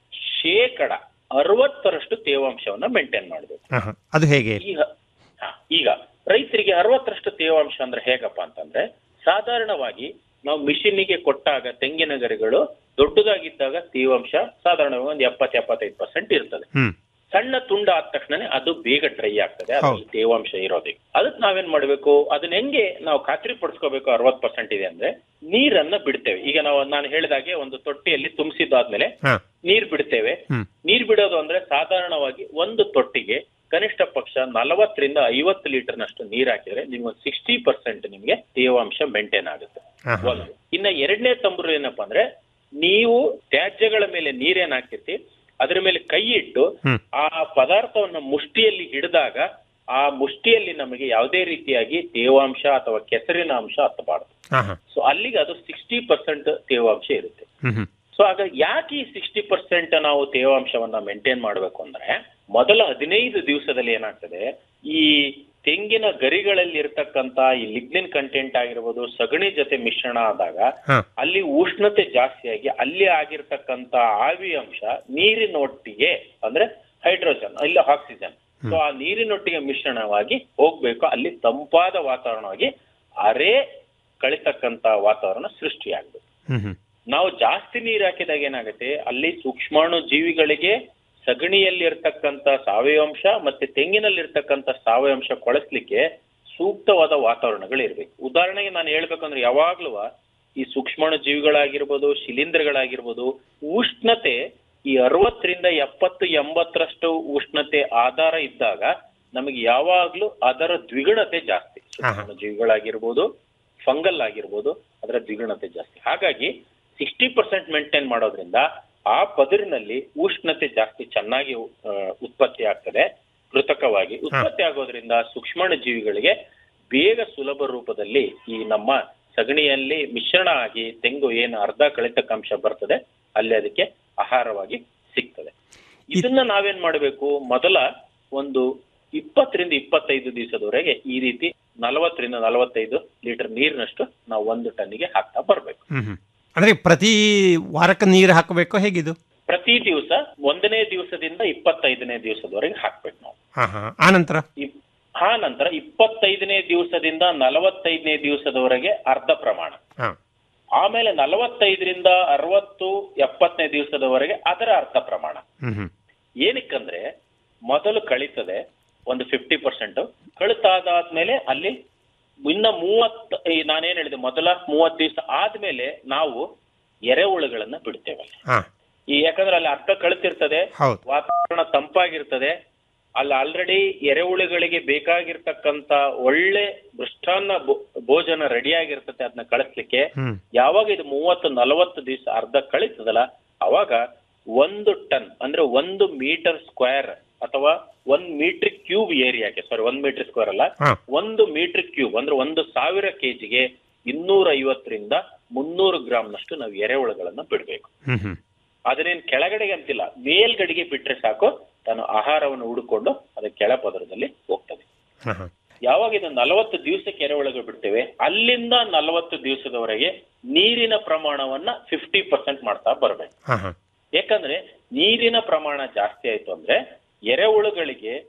ಶೇಕಡ ಅರವತ್ತರಷ್ಟು ತೇವಾಂಶವನ್ನ ಮೇಂಟೈನ್ ಮಾಡಬೇಕು ಹಾ ಹಾ ಅದು ಹೇಗೆ ಈಗ ಹಾ, ಈಗ ರೈತರಿಗೆ ಅರವತ್ತರಷ್ಟು ತೇವಾಂಶ ಅಂದ್ರೆ ಹೇಗಪ್ಪ ಅಂತಂದ್ರೆ ಸಾಧಾರಣವಾಗಿ ನಾವು ಮಿಷಿನ್ನಿಗೆ ಕೊಟ್ಟಾಗ ತೆಂಗಿನ ಗರಿಗಳು ದೊಡ್ಡದಾಗಿದ್ದಾಗ ತೇವಾಂಶ ಸಾಧಾರಣವಾಗಿ ಒಂದು ಎಪ್ಪತ್ತು ಎಪ್ಪತ್ತೈದು ಪರ್ಸೆಂಟ್ ಇರ್ತದೆ ಹ್ಮ್ ಸಣ್ಣ ತುಂಡ ಆದ ತಕ್ಷಣನೇ ಅದು ಬೇಗ ಡ್ರೈ ಆಗ್ತದೆ ಅದ್ರಲ್ಲಿ ತೇವಾಂಶ ಇರೋದಕ್ಕೆ ಅದಕ್ಕೆ ನಾವೇನ್ ಮಾಡ್ಬೇಕು ಅದನ್ನ ಹೆಂಗೆ ನಾವು ಖಾತ್ರಿ ಪಡಿಸ್ಕೋಬೇಕು ಅರವತ್ ಪರ್ಸೆಂಟ್ ಇದೆ ಅಂದ್ರೆ ನೀರನ್ನ ಬಿಡ್ತೇವೆ ಈಗ ನಾವು ನಾನು ಹೇಳಿದಾಗೆ ಒಂದು ತೊಟ್ಟಿಯಲ್ಲಿ ತುಂಬಿಸಿದ್ದಾದ್ಮೇಲೆ ಹಾ ನೀರ್ ಬಿಡ್ತೇವೆ ಹ್ಮ್ ನೀರ್ ಬಿಡೋದು ಅಂದ್ರೆ ಸಾಧಾರಣವಾಗಿ ಒಂದು ತೊಟ್ಟಿಗೆ ಕನಿಷ್ಠ ಪಕ್ಷ ನಲವತ್ತರಿಂದ ಐವತ್ತು ಲೀಟರ್ನಷ್ಟು ನೀರ್ ಹಾಕಿದ್ರೆ ನಿಮ್ಗೆ ಒಂದು ಸಿಕ್ಸ್ಟಿ ಪರ್ಸೆಂಟ್ ನಿಮ್ಗೆ ತೇವಾಂಶ ಮೇಂಟೈನ್ ಆಗುತ್ತೆ ಹಾ ಹಾ ಒಂದು ಇನ್ನ ಎರಡನೇ ತಂಬರು ಏನಪ್ಪಾ ಅಂದ್ರೆ ನೀವು ತ್ಯಾಜ್ಯಗಳ ಮೇಲೆ ನೀರೇನ್ ಹಾಕಿರ್ತಿ ಅದ್ರ ಮೇಲೆ ಕೈ ಇಟ್ಟು ಹ್ಮ್. ಆ ಪದಾರ್ಥವನ್ನ ಮುಷ್ಟಿಯಲ್ಲಿ ಹಿಡಿದಾಗ ಆ ಮುಷ್ಟಿಯಲ್ಲಿ ನಮಗೆ ಯಾವುದೇ ರೀತಿಯಾಗಿ ತೇವಾಂಶ ಅಥವಾ ಕೆಸರಿನ ಅಂಶ ಹತ್ತಬಾರದು ಹಾ ಹಾ ಸೊ ಅಲ್ಲಿಗೆ ಅದು ಸಿಕ್ಸ್ಟಿ ಪರ್ಸೆಂಟ್ ತೇವಾಂಶ ಇರುತ್ತೆ ಹ್ಮ್ ಹ್ಮ್ ಸೊ ಆಗ ಯಾಕೆ ಈ ಸಿಕ್ಸ್ಟಿ ಪರ್ಸೆಂಟ್ ನಾವು ತೇವಾಂಶವನ್ನ ಮೇಂಟೈನ್ ಮಾಡಬೇಕು ಅಂದ್ರೆ ಮೊದಲ ಹದಿನೈದು ದಿವಸದಲ್ಲಿ ಏನಾಗ್ತದೆ ಈ ತೆಂಗಿನ ಗರಿಗಳಲ್ಲಿ ಇರ್ತಕ್ಕಂತ ಈ ಲಿಗ್ನಿನ್ ಕಂಟೆಂಟ್ ಆಗಿರ್ಬೋದು ಸಗಣಿ ಜೊತೆ ಮಿಶ್ರಣ ಆದಾಗ ಹಾ ಅಲ್ಲಿ ಉಷ್ಣತೆ ಜಾಸ್ತಿಯಾಗಿ ಅಲ್ಲಿ ಆಗಿರ್ತಕ್ಕಂತ ಆವಿ ಅಂಶ ನೀರಿನೊಟ್ಟಿಗೆ ಅಂದ್ರೆ ಹೈಡ್ರೋಜನ್ ಇಲ್ಲ ಆಕ್ಸಿಜನ್ ಸೊ ಆ ನೀರಿನೊಟ್ಟಿಗೆ ಮಿಶ್ರಣವಾಗಿ ಹೋಗ್ಬೇಕು ಅಲ್ಲಿ ತಂಪಾದ ವಾತಾವರಣವಾಗಿ ಅರೆ ಕಳಿತಕ್ಕಂತ ವಾತಾವರಣ ಸೃಷ್ಟಿಯಾಗಬೇಕು ಹ್ಮ್ ಹ್ಮ್ ನಾವು ಜಾಸ್ತಿ ನೀರು ಹಾಕಿದಾಗ ಏನಾಗುತ್ತೆ ಅಲ್ಲಿ ಸೂಕ್ಷ್ಮಾಣು ಜೀವಿಗಳಿಗೆ ಸಗಣಿಯಲ್ಲಿ ಇರ್ತಕ್ಕಂತ ಸಾವಯವಾಂಶ ಮತ್ತೆ ತೆಂಗಿನಲ್ಲಿ ಇರ್ತಕ್ಕಂತ ಸಾವಯವಾಂಶ ಕೊಳಸ್ಲಿಕ್ಕೆ ಸೂಕ್ತವಾದ ವಾತಾವರಣಗಳು ಇರ್ಬೇಕು ಉದಾಹರಣೆಗೆ ನಾನು ಹೇಳ್ಬೇಕಂದ್ರೆ ಯಾವಾಗ್ಲೂ ಈ ಸೂಕ್ಷ್ಮಾಣು ಜೀವಿಗಳಾಗಿರ್ಬೋದು ಶಿಲೀಂಧ್ರಗಳಾಗಿರ್ಬೋದು ಉಷ್ಣತೆ ಈ ಅರವತ್ತರಿಂದ ಎಪ್ಪತ್ತು ಎಂಬತ್ತರಷ್ಟು ಉಷ್ಣತೆ ಆಧಾರ ಇದ್ದಾಗ ನಮಗೆ ಯಾವಾಗ್ಲೂ ಅದರ ದ್ವಿಗುಣತೆ ಜಾಸ್ತಿ ಸೂಕ್ಷ್ಮಾಣು ಜೀವಿಗಳಾಗಿರ್ಬೋದು ಫಂಗಲ್ ಆಗಿರ್ಬೋದು ಅದರ ದ್ವಿಗುಣತೆ ಜಾಸ್ತಿ ಹಾಗಾಗಿ ಸಿಕ್ಸ್ಟಿ ಪರ್ಸೆಂಟ್ ಮೇಂಟೈನ್ ಮಾಡೋದ್ರಿಂದ ಆ ಪದರಿನಲ್ಲಿ ಉಷ್ಣತೆ ಜಾಸ್ತಿ ಚೆನ್ನಾಗಿ ಆ, ಉತ್ಪತ್ತಿ ಆಗ್ತದೆ ಕೃತಕವಾಗಿ ಉತ್ಪತ್ತಿ ಆಗೋದ್ರಿಂದ ಸೂಕ್ಷ್ಮಾಣು ಜೀವಿಗಳಿಗೆ ಬೇಗ ಸುಲಭ ರೂಪದಲ್ಲಿ ಈ ನಮ್ಮ ಸಗಣಿಯಲ್ಲಿ ಮಿಶ್ರಣ ಆಗಿ ತೆಂಗು ಏನು ಅರ್ಧ ಕಳಿತಕ್ಕಂಶ ಬರ್ತದೆ ಅಲ್ಲಿ ಅದಕ್ಕೆ ಆಹಾರವಾಗಿ ಸಿಗ್ತದೆ ಇದನ್ನ ನಾವೇನ್ ಮಾಡಬೇಕು ಮೊದಲ ಒಂದು ಇಪ್ಪತ್ತರಿಂದ ಇಪ್ಪತ್ತೈದು ದಿವಸದವರೆಗೆ ಈ ರೀತಿ ನಲವತ್ತರಿಂದ ನಲವತ್ತೈದು ಲೀಟರ್ ನೀರಿನಷ್ಟು ನಾವು ಒಂದು ಟನ್ನಿಗೆ ಹಾಕ್ತಾ ಬರ್ಬೇಕು ಹ್ಮ್ ಹ್ಮ್ ಅಂದ್ರೆ ಪ್ರತಿ ವಾರಕ್ಕೆ ನೀರು ಹಾಕಬೇಕೋ ಹೇಗಿದು ಪ್ರತಿ ದಿವಸ ಒಂದನೇ ದಿವಸದಿಂದ ಇಪ್ಪತ್ತೈದನೇ ದಿವಸದವರೆಗೆ ಹಾಕ್ಬೇಕು ನಾವು ಹಾ ಹಾ ಆ ನಂತರ ಇಪ್- ಆ ನಂತರ ಇಪ್ಪತ್ತೈದನೇ ದಿವಸದಿಂದ ನಲವತ್ತೈದನೇ ದಿವಸದವರೆಗೆ ಅರ್ಧ ಪ್ರಮಾಣ ಹಾ ಆಮೇಲೆ ನಲವತ್ತೈದರಿಂದ ಅರವತ್ತು ಎಪ್ಪತ್ತನೇ ದಿವಸದವರೆಗೆ ಅದರ ಅರ್ಧ ಪ್ರಮಾಣ ಹ್ಮ್ ಹ್ಮ್ ಏನಕ್ಕಂದ್ರೆ ಮೊದಲು ಕಳೀತದೆ ಒಂದು ಫಿಫ್ಟಿ ಪರ್ಸೆಂಟ್ ಕಳಿತಾದಾದ್ಮೇಲೆ ಅಲ್ಲಿ ಇನ್ನ ಮೂವತ್ ಈ ನಾನೇನ್ ಹೇಳಿದೆ ಮೊದಲ ಮೂವತ್ ದಿವಸ ಆದ್ಮೇಲೆ ನಾವು ಎರೆಹುಳುಗಳನ್ನ ಬಿಡ್ತೇವೆ ಹಾ ಈ ಯಾಕಂದ್ರೆ ಅಲ್ಲಿ ಅರ್ಧ ಕಳಿತಿರ್ತದೆ ಹೌದು ವಾತಾವರಣ ತಂಪಾಗಿರ್ತದೆ ಅಲ್ಲಿ ಆಲ್ರೆಡಿ ಎರೆಹುಳುಗಳಿಗೆ ಬೇಕಾಗಿರ್ತಕ್ಕಂತ ಒಳ್ಳೆ ಮೃಷ್ಟಾನ್ನ ಭೋ- ಭೋಜನ ರೆಡಿ ಆಗಿರ್ತದೆ ಅದನ್ನ ಕಳಿಸ್ಲಿಕ್ಕೆ ಹ್ಮ್ ಯಾವಾಗ ಇದು ಮೂವತ್ತು ನಲವತ್ತು ದಿವಸ ಅರ್ಧ ಕಳೀತದಲ್ಲ ಅವಾಗ ಒಂದು ಟನ್ ಅಂದ್ರೆ ಒಂದು ಮೀಟರ್ ಸ್ಕ್ವೇರ್ ಅಥವಾ ಒಂದ್ ಮೀಟರ್ ಕ್ಯೂಬ್ ಏರಿಯಾಗೆ ಸಾರಿ ಒಂದ್ ಮೀಟರ್ ಸ್ಕ್ವೇರ್ ಅಲ್ಲ ಹಾ ಒಂದು ಮೀಟರ್ ಕ್ಯೂಬ್ ಅಂದ್ರೆ ಒಂದು ಸಾವಿರ ಕೆಜಿಗೆ ಇನ್ನೂರ ಐವತ್ತರಿಂದ ಮುನ್ನೂರು ಗ್ರಾಮ್ನಷ್ಟು ನಾವು ಎರೆಹುಳುಗಳನ್ನ ಬಿಡ್ಬೇಕು ಹ್ಮ್ ಹ್ಮ್ ಅದನ್ನೇನ್ ಕೆಳಗಡೆಗೆ ಅಂತಿಲ್ಲ ಮೇಲ್ಗಡೆಗೆ ಬಿಟ್ರೆ ಸಾಕು ತಾನು ಆಹಾರವನ್ನು ಹುಡುಕೊಂಡು ಅದು ಕೆಳ ಪದರದಲ್ಲಿ ಹೋಗ್ತದೆ ಹಾ ಹಾ ಯಾವಾಗ ಇದು ನಲವತ್ತು ದಿವಸಕ್ಕೆ ಎರೆಹುಳುಗಳು ಬಿಡ್ತೇವೆ ಅಲ್ಲಿಂದ ನಲವತ್ತು ದಿವಸದವರೆಗೆ ನೀರಿನ ಪ್ರಮಾಣವನ್ನ ಫಿಫ್ಟಿ ಪರ್ಸೆಂಟ್ ಮಾಡ್ತಾ ಬರ್ಬೇಕು ಹಾ ಹಾ ಯಾಕಂದ್ರೆ ನೀರಿನ ಪ್ರಮಾಣ ಜಾಸ್ತಿ ಆಯ್ತು ಅಂದ್ರೆ ಎರೆಹುಳುಗಳಿಗೆ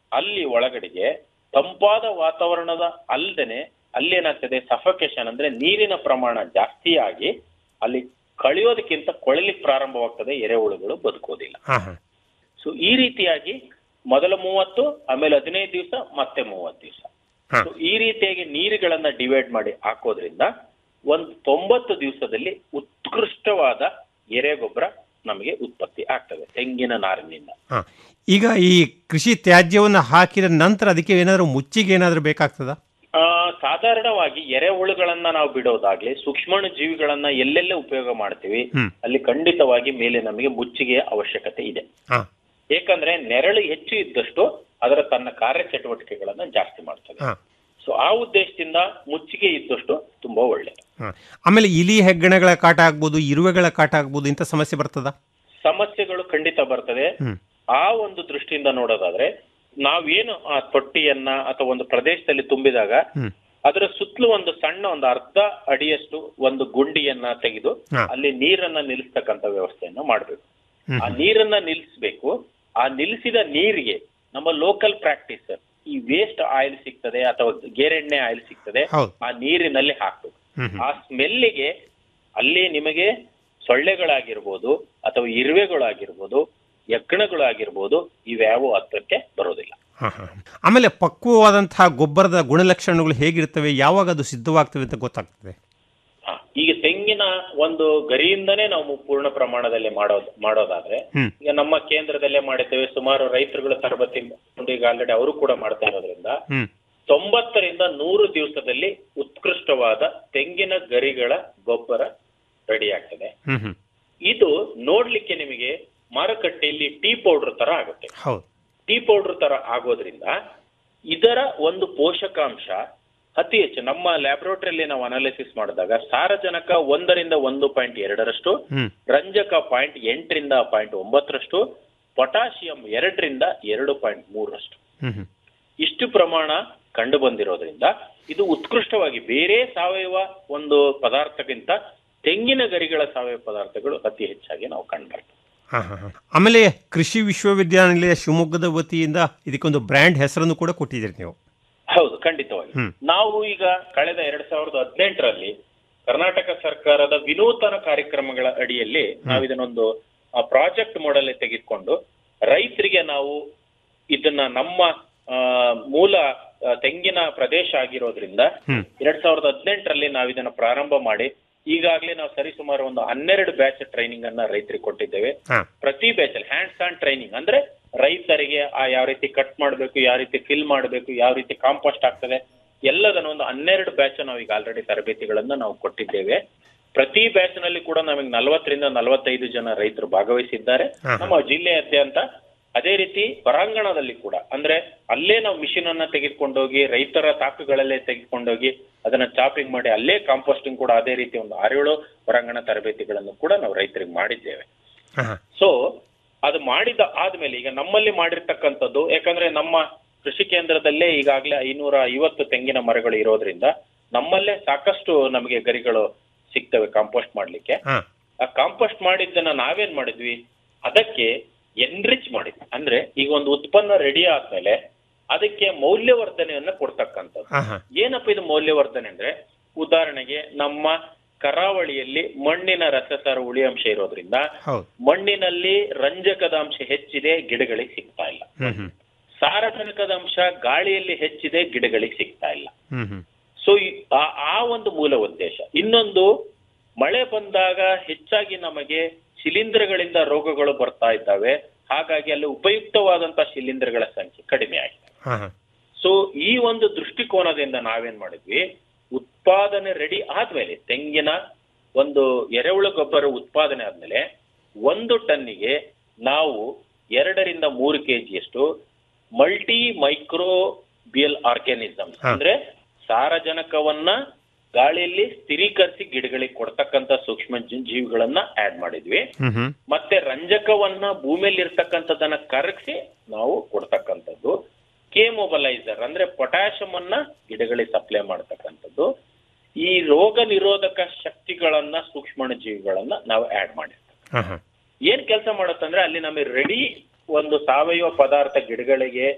ಅಲ್ಲಿ ಒಳಗಡೆಗೆ ತಂಪಾದ ವಾತಾವರಣದ ಅಲ್ಲದೆ ಅಲ್ಲೇನಾಗ್ತದೆ ಸಫಕೇಶನ್ ಅಂದ್ರೆ ನೀರಿನ ಪ್ರಮಾಣ ಜಾಸ್ತಿಯಾಗಿ ಅಲ್ಲಿ ಕಳೆಯೋದಕ್ಕಿಂತ ಕೊಳಲಿಕ್ಕೆ ಪ್ರಾರಂಭವಾಗ್ತದೆ ಎರೆಹುಳುಗಳು ಬದುಕೋದಿಲ್ಲ ಹಾ ಹಾ ಸೊ ಈ ರೀತಿಯಾಗಿ ಮೊದಲ ಮೂವತ್ತು ಆಮೇಲೆ ಹದಿನೈದು ದಿವಸ ಮತ್ತೆ ಮೂವತ್ತು ದಿವಸ ಹಾ. ಸೊ ಈ ರೀತಿಯಾಗಿ ನೀರುಗಳನ್ನ ಡಿವೈಡ್ ಮಾಡಿ ಹಾಕೋದ್ರಿಂದ ಒಂದು ತೊಂಬತ್ತು ದಿವಸದಲ್ಲಿ ಉತ್ಕೃಷ್ಟವಾದ ಎರೆಗೊಬ್ಬರ ನಮಗೆ ಉತ್ಪತ್ತಿ ಆಗ್ತದೆ ತೆಂಗಿನ ನಾರಿನಿಂದ ಹಾ ಈಗ ಈ ಕೃಷಿ ತ್ಯಾಜ್ಯವನ್ನು ಹಾಕಿದ ನಂತರ ಅದಕ್ಕೆ ಏನಾದರೂ ಮುಚ್ಚಿಗೆ ಏನಾದರೂ ಬೇಕಾಗ್ತದಾ ಆ, ಸಾಧಾರಣವಾಗಿ ಎರೆಹುಳುಗಳನ್ನ ನಾವು ಬಿಡೋದಾಗ್ಲಿ ಸೂಕ್ಷ್ಮಾಣು ಜೀವಿಗಳನ್ನ ಎಲ್ಲೆಲ್ಲೇ ಉಪಯೋಗ ಮಾಡ್ತೀವಿ ಹ್ಮ್. ಅಲ್ಲಿ ಖಂಡಿತವಾಗಿ ಮೇಲೆ ನಮಗೆ ಮುಚ್ಚಿಗೆಯ ಅವಶ್ಯಕತೆ ಇದೆ ಹಾ ಏಕೆಂದ್ರೆ ನೆರಳು ಹೆಚ್ಚು ಇದ್ದಷ್ಟು ಅದರ ತನ್ನ ಕಾರ್ಯಚಟುವಟಿಕೆಗಳನ್ನ ಜಾಸ್ತಿ ಮಾಡ್ತದೆ ಹಾ ಸೊ ಆ ಉದ್ದೇಶದಿಂದ ಮುಚ್ಚಿಗೆ ಇದ್ದಷ್ಟು ತುಂಬಾ ಒಳ್ಳೆಯದು ಹಾ ಆಮೇಲೆ ಇಲಿ ಹೆಗ್ಗಣಗಳ ಕಾಟ ಆಗ್ಬೋದು ಇರುವೆಗಳ ಕಾಟ ಆಗ್ಬೋದು ಇಂಥ ಸಮಸ್ಯೆ ಬರ್ತದಾ ಸಮಸ್ಯೆಗಳು ಖಂಡಿತ ಬರ್ತದೆ ಹ್ಮ್ ಆ ಒಂದು ದೃಷ್ಟಿಯಿಂದ ನೋಡೋದಾದ್ರೆ ನಾವೇನು ಆ ತೊಟ್ಟಿಯನ್ನ ಅಥವಾ ಒಂದು ಪ್ರದೇಶದಲ್ಲಿ ತುಂಬಿದಾಗ ಹ್ಮ್ ಅದರ ಸುತ್ತಲೂ ಒಂದು ಸಣ್ಣ ಒಂದು ಅರ್ಧ ಅಡಿಯಷ್ಟು ಒಂದು ಗುಂಡಿಯನ್ನ ತೆಗೆದು ಹಾ. ಅಲ್ಲಿ ನೀರನ್ನ ನಿಲ್ಲಿಸ್ತಕ್ಕಂಥ ವ್ಯವಸ್ಥೆಯನ್ನ ಮಾಡಬೇಕು ಹ್ಮ್ ಆ ನೀರನ್ನ ನಿಲ್ಲಿಸ್ಬೇಕು ಆ ನಿಲ್ಲಿಸಿದ ನೀರಿಗೆ ನಮ್ಮ ಲೋಕಲ್ ಪ್ರಾಕ್ಟೀಸ್ ಈ ವೇಸ್ಟ್ ಆಯಿಲ್ ಸಿಗ್ತದೆ ಅಥವಾ ಗೇರೆಣ್ಣೆ ಆಯಿಲ್ ಸಿಗ್ತದೆ ಹೌದು ಆ ನೀರಿನಲ್ಲಿ ಹಾಕ್ಬೇಕು ಹ್ಮ್ ಹ್ಮ್ ಆ ಸ್ಮೆಲ್ಲಿಗೆ ಅಲ್ಲಿ ನಿಮಗೆ ಸೊಳ್ಳೆಗಳಾಗಿರ್ಬೋದು ಅಥವಾ ಇರುವೆಗಳಾಗಿರ್ಬೋದು ಯಕ್ಕಣಗಳಾಗಿರ್ಬೋದು ಇವ್ಯಾವ ಹತ್ತಕ್ಕೆ ಬರೋದಿಲ್ಲ ಹಾ ಹಾ ಆಮೇಲೆ ಪಕ್ವವಾದಂತಹ ಗೊಬ್ಬರದ ಗುಣಲಕ್ಷಣಗಳು ಹೇಗಿರ್ತವೆ ಯಾವಾಗ ಅದು ಸಿದ್ಧವಾಗ್ತವೆ ಅಂತ ಗೊತ್ತಾಗ್ತದೆ ಹ, ಈಗ ತೆಂಗಿನ ಒಂದು ಗರಿಯಿಂದನೇ ನಾವು ಪೂರ್ಣ ಪ್ರಮಾಣದಲ್ಲಿ ಮಾಡೋದು ಮಾಡೋದಾದ್ರೆ ಹ್ಮ್ ಈಗ ನಮ್ಮ ಕೇಂದ್ರದಲ್ಲೇ ಮಾಡಿದ್ದೇವೆ ಸುಮಾರು ರೈತರುಗಳ ತರಬೇತಿ ಮಾಡ್ಕೊಂಡು ಈಗ ಆಲ್ರೆಡಿ ಅವರು ಕೂಡ ಮಾಡ್ತಾ ಇರೋದ್ರಿಂದ ಹ್ಮ್ ತೊಂಬತ್ತರಿಂದ ನೂರು ದಿವಸದಲ್ಲಿ ಉತ್ಕೃಷ್ಟವಾದ ತೆಂಗಿನ ಗರಿಗಳ ಗೊಬ್ಬರ ರೆಡಿ ಆಗ್ತದೆ ಹ್ಮ್ ಹ್ಮ್ ಇದು ನೋಡ್ಲಿಕ್ಕೆ ನಿಮಗೆ ಮಾರುಕಟ್ಟೆಯಲ್ಲಿ ಟೀ ಪೌಡರ್ ತರ ಆಗುತ್ತೆ ಹೌದು ಟೀ ಪೌಡರ್ ತರ ಆಗೋದ್ರಿಂದ ಇದರ ಒಂದು ಪೋಷಕಾಂಶ ಅತಿ ಹೆಚ್ಚು ನಮ್ಮ ಲ್ಯಾಬ್ರೋಟರಿಯಲ್ಲಿ ನಾವು ಅನಾಲಿಸಿಸ್ ಮಾಡಿದಾಗ ಸಾರಜನಕ ಒಂದರಿಂದ ಒಂದು ಪಾಯಿಂಟ್ ಎರಡರಷ್ಟು ಹ್ಮ್ ರಂಜಕ ಪಾಯಿಂಟ್ ಎಂಟರಿಂದ ಪಾಯಿಂಟ್ ಒಂಬತ್ತರಷ್ಟು ಪೊಟಾಷಿಯಂ ಎರಡರಿಂದ ಎರಡು ಪಾಯಿಂಟ್ ಮೂರರಷ್ಟು ಹ್ಮ್ ಹ್ಮ್ ಇಷ್ಟು ಪ್ರಮಾಣ ಕಂಡು ಬಂದಿರೋದ್ರಿಂದ ಇದು ಉತ್ಕೃಷ್ಟವಾಗಿ ಬೇರೆ ಸಾವಯವ ಒಂದು ಪದಾರ್ಥಕ್ಕಿಂತ ತೆಂಗಿನ ಗರಿಗಳ ಸಾವಯವ ಪದಾರ್ಥಗಳು ಅತಿ ಹೆಚ್ಚಾಗಿ ನಾವು ಕಂಡು ಹಾ ಹಾ ಹಾ ಆಮೇಲೆ ಕೃಷಿ ವಿಶ್ವವಿದ್ಯಾನಿಲಯ ಶಿವಮೊಗ್ಗದ ವತಿಯಿಂದ ಇದಕ್ಕೊಂದು ಬ್ರ್ಯಾಂಡ್ ಹೆಸರನ್ನು ಕೂಡ ಕೊಟ್ಟಿದ್ದೀರಿ ನೀವು ಹೌದು ಖಂಡಿತವಾಗಿ ಹ್ಮ್. ನಾವು ಈಗ ಕಳೆದ ಎರಡ್ ಸಾವಿರದ ಹದಿನೆಂಟರಲ್ಲಿ ಕರ್ನಾಟಕ ಸರ್ಕಾರದ ವಿನೂತನ ಕಾರ್ಯಕ್ರಮಗಳ ಅಡಿಯಲ್ಲಿ ನಾವು ಇದನ್ನೊಂದು ಪ್ರಾಜೆಕ್ಟ್ ಮಾಡೆಲ್ ತೆಗೆದುಕೊಂಡು ರೈತರಿಗೆ ನಾವು ಇದನ್ನ ನಮ್ಮ ಆ, ಮೂಲ ಆ, ತೆಂಗಿನ ಪ್ರದೇಶ ಆಗಿರೋದ್ರಿಂದ ಹ್ಮ್ ಎರಡ್ ಸಾವಿರದ ಹದಿನೆಂಟರಲ್ಲಿ ನಾವು ಇದನ್ನ ಪ್ರಾರಂಭ ಮಾಡಿ ಈಗಾಗಲೇ ನಾವು ಸರಿಸುಮಾರು ಒಂದು ಹನ್ನೆರಡು ಬ್ಯಾಚ್ ಟ್ರೈನಿಂಗ್ ಅನ್ನ ರೈತರಿಗೆ ಕೊಟ್ಟಿದ್ದೇವೆ ಹಾ ಪ್ರತಿ ಬ್ಯಾಚ್ ಅಲ್ಲಿ ಹ್ಯಾಂಡ್ಸ್ ಆನ್ ಟ್ರೈನಿಂಗ್ ಅಂದ್ರೆ ರೈತರಿಗೆ ಆ ಯಾವ ರೀತಿ ಕಟ್ ಮಾಡಬೇಕು ಯಾವ ರೀತಿ ಫಿಲ್ ಮಾಡಬೇಕು ಯಾವ ರೀತಿ ಕಾಂಪೋಸ್ಟ್ ಆಗ್ತದೆ ಎಲ್ಲದನ್ನ ಒಂದು ಹನ್ನೆರಡು ಬ್ಯಾಚ್ ನಾವು ಈಗ ಆಲ್ರೆಡಿ ತರಬೇತಿಗಳನ್ನ ನಾವು ಕೊಟ್ಟಿದ್ದೇವೆ ಪ್ರತಿ ಬ್ಯಾಚ್ ನಲ್ಲಿ ಕೂಡ ನಮಗೆ ನಲವತ್ತರಿಂದ ನಲವತ್ತೈದು ಜನ ರೈತರು ಭಾಗವಹಿಸಿದ್ದಾರೆ ಹಾ. ನಮ್ಮ ಜಿಲ್ಲೆಯಾದ್ಯಂತ ಅದೇ ರೀತಿ ಹೊರಾಂಗಣದಲ್ಲಿ ಕೂಡ ಅಂದ್ರೆ ಅಲ್ಲೇ ನಾವು ಮಿಷಿನ್ ಅನ್ನ ತೆಗೆದುಕೊಂಡೋಗಿ ರೈತರ ತಾಕುಗಳಲ್ಲೇ ತೆಗೆದುಕೊಂಡೋಗಿ ಅದನ್ನ ಚಾಪಿಂಗ್ ಮಾಡಿ ಅಲ್ಲೇ ಕಾಂಪೋಸ್ಟಿಂಗ್ ಕೂಡ ಅದೇ ರೀತಿ ಒಂದು ಆರೇಳು ಹೊರಾಂಗಣ ತರಬೇತಿಗಳನ್ನು ಕೂಡ ನಾವು ರೈತರಿಗೆ ಮಾಡಿದ್ದೇವೆ ಹಾ ಹಾ ಸೊ ಅದು ಮಾಡಿದ ಆದ್ಮೇಲೆ ಈಗ ನಮ್ಮಲ್ಲಿ ಮಾಡಿರ್ತಕ್ಕಂಥದ್ದು ಯಾಕಂದ್ರೆ ನಮ್ಮ ಕೃಷಿ ಕೇಂದ್ರದಲ್ಲೇ ಈಗಾಗಲೇ ಐನೂರ ಐವತ್ತು ತೆಂಗಿನ ಮರಗಳು ಇರೋದ್ರಿಂದ ನಮ್ಮಲ್ಲೇ ಸಾಕಷ್ಟು ನಮಗೆ ಗರಿಗಳು ಸಿಗ್ತವೆ ಕಾಂಪೋಸ್ಟ್ ಮಾಡ್ಲಿಕ್ಕೆ ಹಾ ಆ ಕಾಂಪೋಸ್ಟ್ ಮಾಡಿದ್ದನ್ನ ನಾವೇನ್ ಮಾಡಿದ್ವಿ ಅದಕ್ಕೆ ಎನ್ರಿಚ್ ಮಾಡಿದ್ವಿ ಅಂದ್ರೆ ಈಗ ಒಂದು ಉತ್ಪನ್ನ ರೆಡಿ ಆದ್ಮೇಲೆ ಅದಕ್ಕೆ ಮೌಲ್ಯವರ್ಧನೆಯನ್ನ ಕೊಡ್ತಕ್ಕಂಥದ್ದು ಹಾ ಹಾ ಏನಪ್ಪ ಇದು ಮೌಲ್ಯವರ್ಧನೆ ಅಂದ್ರೆ ಉದಾಹರಣೆಗೆ ನಮ್ಮ ಕರಾವಳಿಯಲ್ಲಿ ಮಣ್ಣಿನ ರಸಸಾರ ಉಳಿಯಂಶ ಇರೋದ್ರಿಂದ ಹೌದು ಮಣ್ಣಿನಲ್ಲಿ ರಂಜಕದ ಅಂಶ ಹೆಚ್ಚಿದೆ ಗಿಡಗಳಿಗೆ ಸಿಗ್ತಾ ಇಲ್ಲ ಹ್ಮ್ ಹ್ಮ್ ಸಾರಜನಕದ ಅಂಶ ಗಾಳಿಯಲ್ಲಿ ಹೆಚ್ಚಿದೆ ಗಿಡಗಳಿಗೆ ಸಿಗ್ತಾ ಇಲ್ಲ ಹ್ಮ್ ಹ್ಮ್ ಸೊ ಆ ಒಂದು ಮೂಲ ಉದ್ದೇಶ ಇನ್ನೊಂದು ಮಳೆ ಬಂದಾಗ ಹೆಚ್ಚಾಗಿ ನಮಗೆ ಶಿಲೀಂಧ್ರಗಳಿಂದ ರೋಗಗಳು ಬರ್ತಾ ಇದ್ದಾವೆ ಹಾಗಾಗಿ ಅಲ್ಲಿ ಉಪಯುಕ್ತವಾದಂತಹ ಶಿಲೀಂಧ್ರಗಳ ಸಂಖ್ಯೆ ಕಡಿಮೆ ಆಗಿದೆ ಹಾ ಹಾ ಸೊ ಈ ಒಂದು ದೃಷ್ಟಿಕೋನದಿಂದ ನಾವೇನ್ ಮಾಡಿದ್ವಿ ಉತ್ಪಾದನೆ ರೆಡಿ ಆದ್ಮೇಲೆ ತೆಂಗಿನ ಒಂದು ಎರೆಹುಳು ಗೊಬ್ಬರ ಉತ್ಪಾದನೆ ಆದ್ಮೇಲೆ ಒಂದು ಟನ್ನಿಗೆ ನಾವು ಎರಡರಿಂದ ಮೂರು ಕೆಜಿಯಷ್ಟು ಮಲ್ಟಿ ಮೈಕ್ರೋಬಿಯಲ್ ಆರ್ಗ್ಯಾನಿಸಮ್ಸ್ ಹಾ. ಅಂದ್ರೆ ಸಾರಜನಕವನ್ನ ಗಾಳಿಯಲ್ಲಿ ಸ್ಥಿರೀಕರಿಸಿ ಗಿಡಗಳಿಗೆ ಕೊಡ್ತಕ್ಕಂತ ಸೂಕ್ಷ್ಮ ಜೀ- ಜೀವಿಗಳನ್ನ ಆಡ್ ಮಾಡಿದ್ವಿ ಹ್ಮ್ ಹ್ಮ್ ಮತ್ತೆ ರಂಜಕವನ್ನ ಭೂಮಿಯಲ್ಲಿ ಇರ್ತಕ್ಕಂಥದ್ದನ್ನ ಕರಗಿಸಿ ನಾವು ಕೊಡ್ತಕ್ಕಂಥದ್ದು ಕೇಮೊಬಲೈಸರ್ ಅಂದ್ರೆ ಪೊಟ್ಯಾಷಿಯಂ ಅನ್ನ ಗಿಡಗಳಿಗೆ ಸಪ್ಲೈ ಮಾಡ್ತಕ್ಕಂಥದ್ದು ಈ ರೋಗ ನಿರೋಧಕ ಶಕ್ತಿಗಳನ್ನ ಸೂಕ್ಷ್ಮ ಜೀವಿಗಳನ್ನ ನಾವು ಆಡ್ ಮಾಡಿರ್ತೀವಿ ಹಾ ಹಾ ಏನ್ ಕೆಲಸ ಮಾಡುತ್ತಂದ್ರೆ ಅಲ್ಲಿ ನಮಗೆ ರೆಡಿ ಒಂದು ಸಾವಯವ ಪದಾರ್ಥ ಗಿಡಗಳಿಗೆ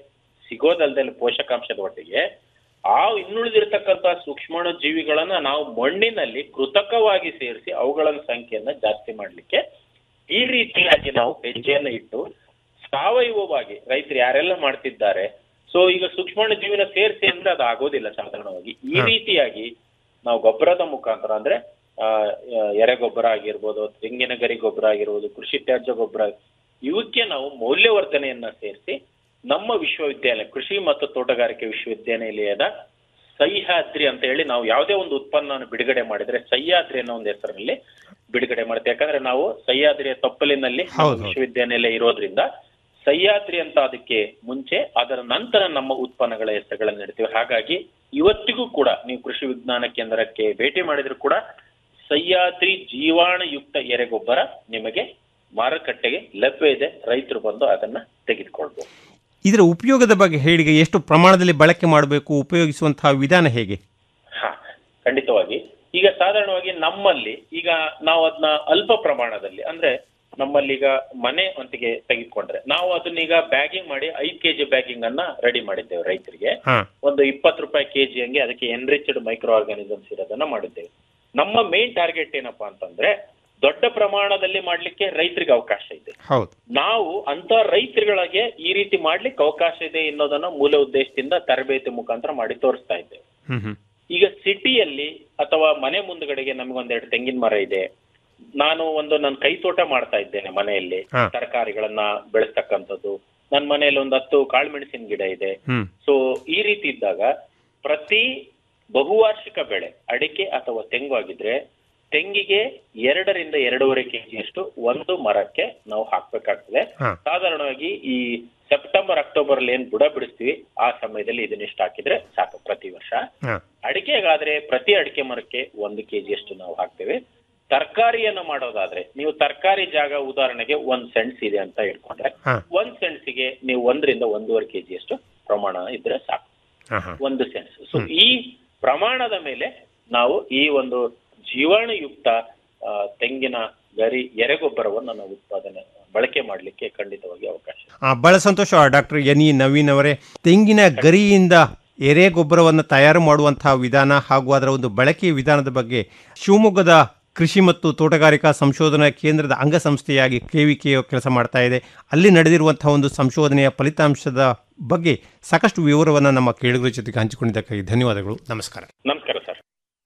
ಸಿಗೋದಲ್ದಲ್ಲಿ ಪೋಷಕಾಂಶದ ಒಟ್ಟಿಗೆ ಆ ಇನ್ನುಳಿದಿರ್ತಕ್ಕಂಥ ಸೂಕ್ಷ್ಮಾಣು ಜೀವಿಗಳನ್ನ ನಾವು ಮಣ್ಣಿನಲ್ಲಿ ಕೃತಕವಾಗಿ ಸೇರಿಸಿ ಅವುಗಳ ಸಂಖ್ಯೆಯನ್ನ ಜಾಸ್ತಿ ಮಾಡ್ಲಿಕ್ಕೆ ಈ ರೀತಿಯಾಗಿ ನಾವು ಹೆಜ್ಜೆಯನ್ನ ಇಟ್ಟು ಸಾವಯವವಾಗಿ ರೈತರು ಯಾರೆಲ್ಲ ಮಾಡ್ತಿದ್ದಾರೆ ಸೊ ಈಗ ಸೂಕ್ಷ್ಮಾಣು ಜೀವಿನ ಸೇರಿಸಿ ಅಂದ್ರೆ ಅದು ಆಗೋದಿಲ್ಲ ಸಾಧಾರಣವಾಗಿ ಈ ಹಾ. ರೀತಿಯಾಗಿ ನಾವು ಗೊಬ್ಬರದ ಮುಖಾಂತರ ಅಂದ್ರೆ ಆ, ಎರೆ ಗೊಬ್ಬರ ಆಗಿರ್ಬೋದು ತೆಂಗಿನ ಗರಿ ಗೊಬ್ಬರ ಆಗಿರ್ಬೋದು ಕೃಷಿ ತ್ಯಾಜ್ಯ ಗೊಬ್ಬರ ಇವಕ್ಕೆ ನಾವು ಮೌಲ್ಯವರ್ಧನೆಯನ್ನ ಸೇರಿಸಿ ನಮ್ಮ ವಿಶ್ವವಿದ್ಯಾಲಯ ಕೃಷಿ ಮತ್ತು ತೋಟಗಾರಿಕೆ ವಿಶ್ವವಿದ್ಯಾನಿಲಯದ ಸಹ್ಯಾದ್ರಿ ಅಂತ ಹೇಳಿ ನಾವು ಯಾವುದೇ ಒಂದು ಉತ್ಪನ್ನವನ್ನು ಬಿಡುಗಡೆ ಮಾಡಿದ್ರೆ ಸಹ್ಯಾದ್ರಿ ಅನ್ನೋ ಒಂದು ಹೆಸರಿನಲ್ಲಿ ಬಿಡುಗಡೆ ಮಾಡ್ತೀವಿ ಯಾಕಂದ್ರೆ ನಾವು ಸಹ್ಯಾದ್ರಿಯ ತಪ್ಪಲಿನಲ್ಲಿ ನಮ್ಮ ಹೌದು, ಹೌದು. ವಿಶ್ವವಿದ್ಯಾನಿಲಯ ಇರೋದ್ರಿಂದ ಸಹ್ಯಾದ್ರಿ ಅಂತ ಅದಕ್ಕೆ ಮುಂಚೆ ಅದರ ನಂತರ ನಮ್ಮ ಉತ್ಪನ್ನಗಳ ಹೆಸರುಗಳನ್ನು ಇಡ್ತೀವಿ ಹಾಗಾಗಿ ಇವತ್ತಿಗೂ ಕೂಡ ನೀವು ಕೃಷಿ ವಿಜ್ಞಾನ ಕೇಂದ್ರಕ್ಕೆ ಭೇಟಿ ಮಾಡಿದ್ರು ಕೂಡ ಸಹ್ಯಾದ್ರಿ ಜೀವಾಣುಯುಕ್ತ ಎರೆಗೊಬ್ಬರ ನಿಮಗೆ ಮಾರುಕಟ್ಟೆಗೆ ಲಭ್ಯ ಇದೆ ರೈತರು ಬಂದು ಅದನ್ನ ತೆಗೆದುಕೊಳ್ಬಹುದು ಇದರ ಉಪಯೋಗದ ಬಗ್ಗೆ ಹೇಳಿ ಎಷ್ಟು ಪ್ರಮಾಣದಲ್ಲಿ ಬಳಕೆ ಮಾಡಬೇಕು ಉಪಯೋಗಿಸುವಂತಹ ವಿಧಾನ ಹೇಗೆ ಹಾ ಖಂಡಿತವಾಗಿ ಈಗ ಸಾಧಾರಣವಾಗಿ ನಮ್ಮಲ್ಲಿ ಈಗ ನಾವು ಅದನ್ನ ಅಲ್ಪ ಪ್ರಮಾಣದಲ್ಲಿ ಅಂದ್ರೆ ನಮ್ಮಲ್ಲಿ ಈಗ ಮನೆ ಒಂತಿಗೆ ತೆಗೆದುಕೊಂಡ್ರೆ ನಾವು ಅದನ್ನೀಗ ಬ್ಯಾಗಿಂಗ್ ಮಾಡಿ ಐದ್ ಕೆಜಿ ಬ್ಯಾಗಿಂಗ್ ಅನ್ನ ರೆಡಿ ಮಾಡಿದ್ದೇವೆ ರೈತರಿಗೆ ಹಾ ಒಂದು ಇಪ್ಪತ್ತು ರೂಪಾಯಿ ಕೆಜಿ ಹಂಗೆ ಅದಕ್ಕೆ ಎನ್ರಿಚ್ಡ್ ಮೈಕ್ರೋ ಆರ್ಗಾನಿಸಮ್ಸ್ ಇರೋದನ್ನ ಮಾಡಿದ್ದೇವೆ ನಮ್ಮ ಮೇನ್ ಟಾರ್ಗೆಟ್ ಏನಪ್ಪಾ ಅಂತಂದ್ರೆ ದೊಡ್ಡ ಪ್ರಮಾಣದಲ್ಲಿ ಮಾಡ್ಲಿಕ್ಕೆ ರೈತರಿಗೆ ಅವಕಾಶ ಇದೆ ಹೌದು ನಾವು ಅಂತ ರೈತರುಗಳಿಗೆ ಈ ರೀತಿ ಮಾಡ್ಲಿಕ್ಕೆ ಅವಕಾಶ ಇದೆ ಅನ್ನೋದನ್ನ ಮೂಲ ಉದ್ದೇಶದಿಂದ ತರಬೇತಿ ಮುಖಾಂತರ ಮಾಡಿ ತೋರಿಸ್ತಾ ಇದ್ದೇವೆ ಹ್ಮ್ ಹ್ಮ್ ಈಗ ಸಿಟಿಯಲ್ಲಿ ಅಥವಾ ಮನೆ ಮುಂದ್ಗಡೆಗೆ ನಮಗೊಂದೆರಡು ತೆಂಗಿನ ಮರ ಇದೆ ನಾನು ಒಂದು ನನ್ನ ಕೈ ತೋಟ ಮಾಡ್ತಾ ಇದ್ದೇನೆ ಮನೆಯಲ್ಲಿ ಹಾ. ತರಕಾರಿಗಳನ್ನ ಬೆಳೆಸ್ತಕ್ಕಂಥದ್ದು ನನ್ನ ಮನೆಯಲ್ಲಿ ಒಂದು ಹತ್ತು ಕಾಳುಮೆಣಸಿನ ಗಿಡ ಇದೆ ಹ್ಮ್ ಸೊ ಈ ರೀತಿ ಇದ್ದಾಗ ಪ್ರತಿ ಬಹುವಾರ್ಷಿಕ ಬೆಳೆ ಅಡಿಕೆ ಅಥವಾ ತೆಂಗು ಆಗಿದ್ರೆ ತೆಂಗಿಗೆ ಎರಡರಿಂದ ಎರಡೂವರೆ ಕೆಜಿಯಷ್ಟು ಒಂದು ಮರಕ್ಕೆ ನಾವು ಹಾಕ್ಬೇಕಾಗ್ತದೆ ಹಾ. ಸಾಧಾರಣವಾಗಿ ಈ ಸೆಪ್ಟೆಂಬರ್ ಅಕ್ಟೋಬರ್ ಅಲ್ಲಿ ಏನ್ ಬುಡ ಬಿಡಿಸ್ತೀವಿ ಆ ಸಮಯದಲ್ಲಿ ಇದನ್ನಿಷ್ಟು ಹಾಕಿದ್ರೆ ಸಾಕು ಪ್ರತಿ ವರ್ಷ ಹಾ ಅಡಿಕೆಗಾದ್ರೆ ಪ್ರತಿ ಅಡಿಕೆ ಮರಕ್ಕೆ ಒಂದು ಕೆಜಿಯಷ್ಟು ನಾವು ಹಾಕ್ತೇವೆ ತರಕಾರಿಯನ್ನ ಮಾಡೋದಾದ್ರೆ ನೀವು ತರಕಾರಿ ಜಾಗ ಉದಾಹರಣೆಗೆ ಒಂದ್ ಸೆಂಟ್ಸ್ ಇದೆ ಅಂತ ಇಟ್ಕೊಂಡ್ರೆ ಹಾ. ಒಂದ್ ಸೆಂಟ್ಸಿಗೆ ನೀವು ಒಂದರಿಂದ ಒಂದೂವರೆ ಕೆಜಿಯಷ್ಟು ಪ್ರಮಾಣ ಇದ್ರೆ ಸಾಕು ಹಾ ಹಾ ಒಂದು ಸೆನ್ಸ್ ಸೊ ಈ ಪ್ರಮಾಣದ ಮೇಲೆ ನಾವು ಈ ಒಂದು ಜೀವಾಣುಯುಕ್ತ ಆ, ತೆಂಗಿನ ಗರಿ ಎರೆಗೊಬ್ಬರವನ್ನು ನಾವು ಉತ್ಪಾದನೆ ಬಳಕೆ ಮಾಡಲಿಕ್ಕೆ ಖಂಡಿತವಾಗಿ ಅವಕಾಶ ಇದೆ. ಆ, ಬಹಳ ಸಂತೋಷ ಡಾಕ್ಟರ್ ಎನ್ ಇ ನವೀನ್ ಅವರೇ ತೆಂಗಿನ ಗರಿಯಿಂದ ಎರೆ ಗೊಬ್ಬರವನ್ನು ತಯಾರು ಮಾಡುವಂತಹ ವಿಧಾನ ಹಾಗೂ ಅದರ ಒಂದು ಬಳಕೆಯ ವಿಧಾನದ ಬಗ್ಗೆ ಶಿವಮೊಗ್ಗದ ಕೃಷಿ ಮತ್ತು ತೋಟಗಾರಿಕಾ ಸಂಶೋಧನಾ ಕೇಂದ್ರದ ಅಂಗಸಂಸ್ಥೆಯಾಗಿ ಕೆವಿಕೆಯು ಕೆಲಸ ಮಾಡ್ತಾ ಇದೆ ಅಲ್ಲಿ ನಡೆದಿರುವಂತಹ ಒಂದು ಸಂಶೋಧನೆಯ ಫಲಿತಾಂಶದ ಬಗ್ಗೆ ಸಾಕಷ್ಟು ವಿವರವನ್ನು ನಮ್ಮ ಕೇಳುಗರ ಜೊತೆಗೆ ಹಂಚಿಕೊಂಡಿದ್ದಕ್ಕಾಗಿ ಧನ್ಯವಾದಗಳು ನಮಸ್ಕಾರ ನಮಸ್ಕಾರ ಸರ್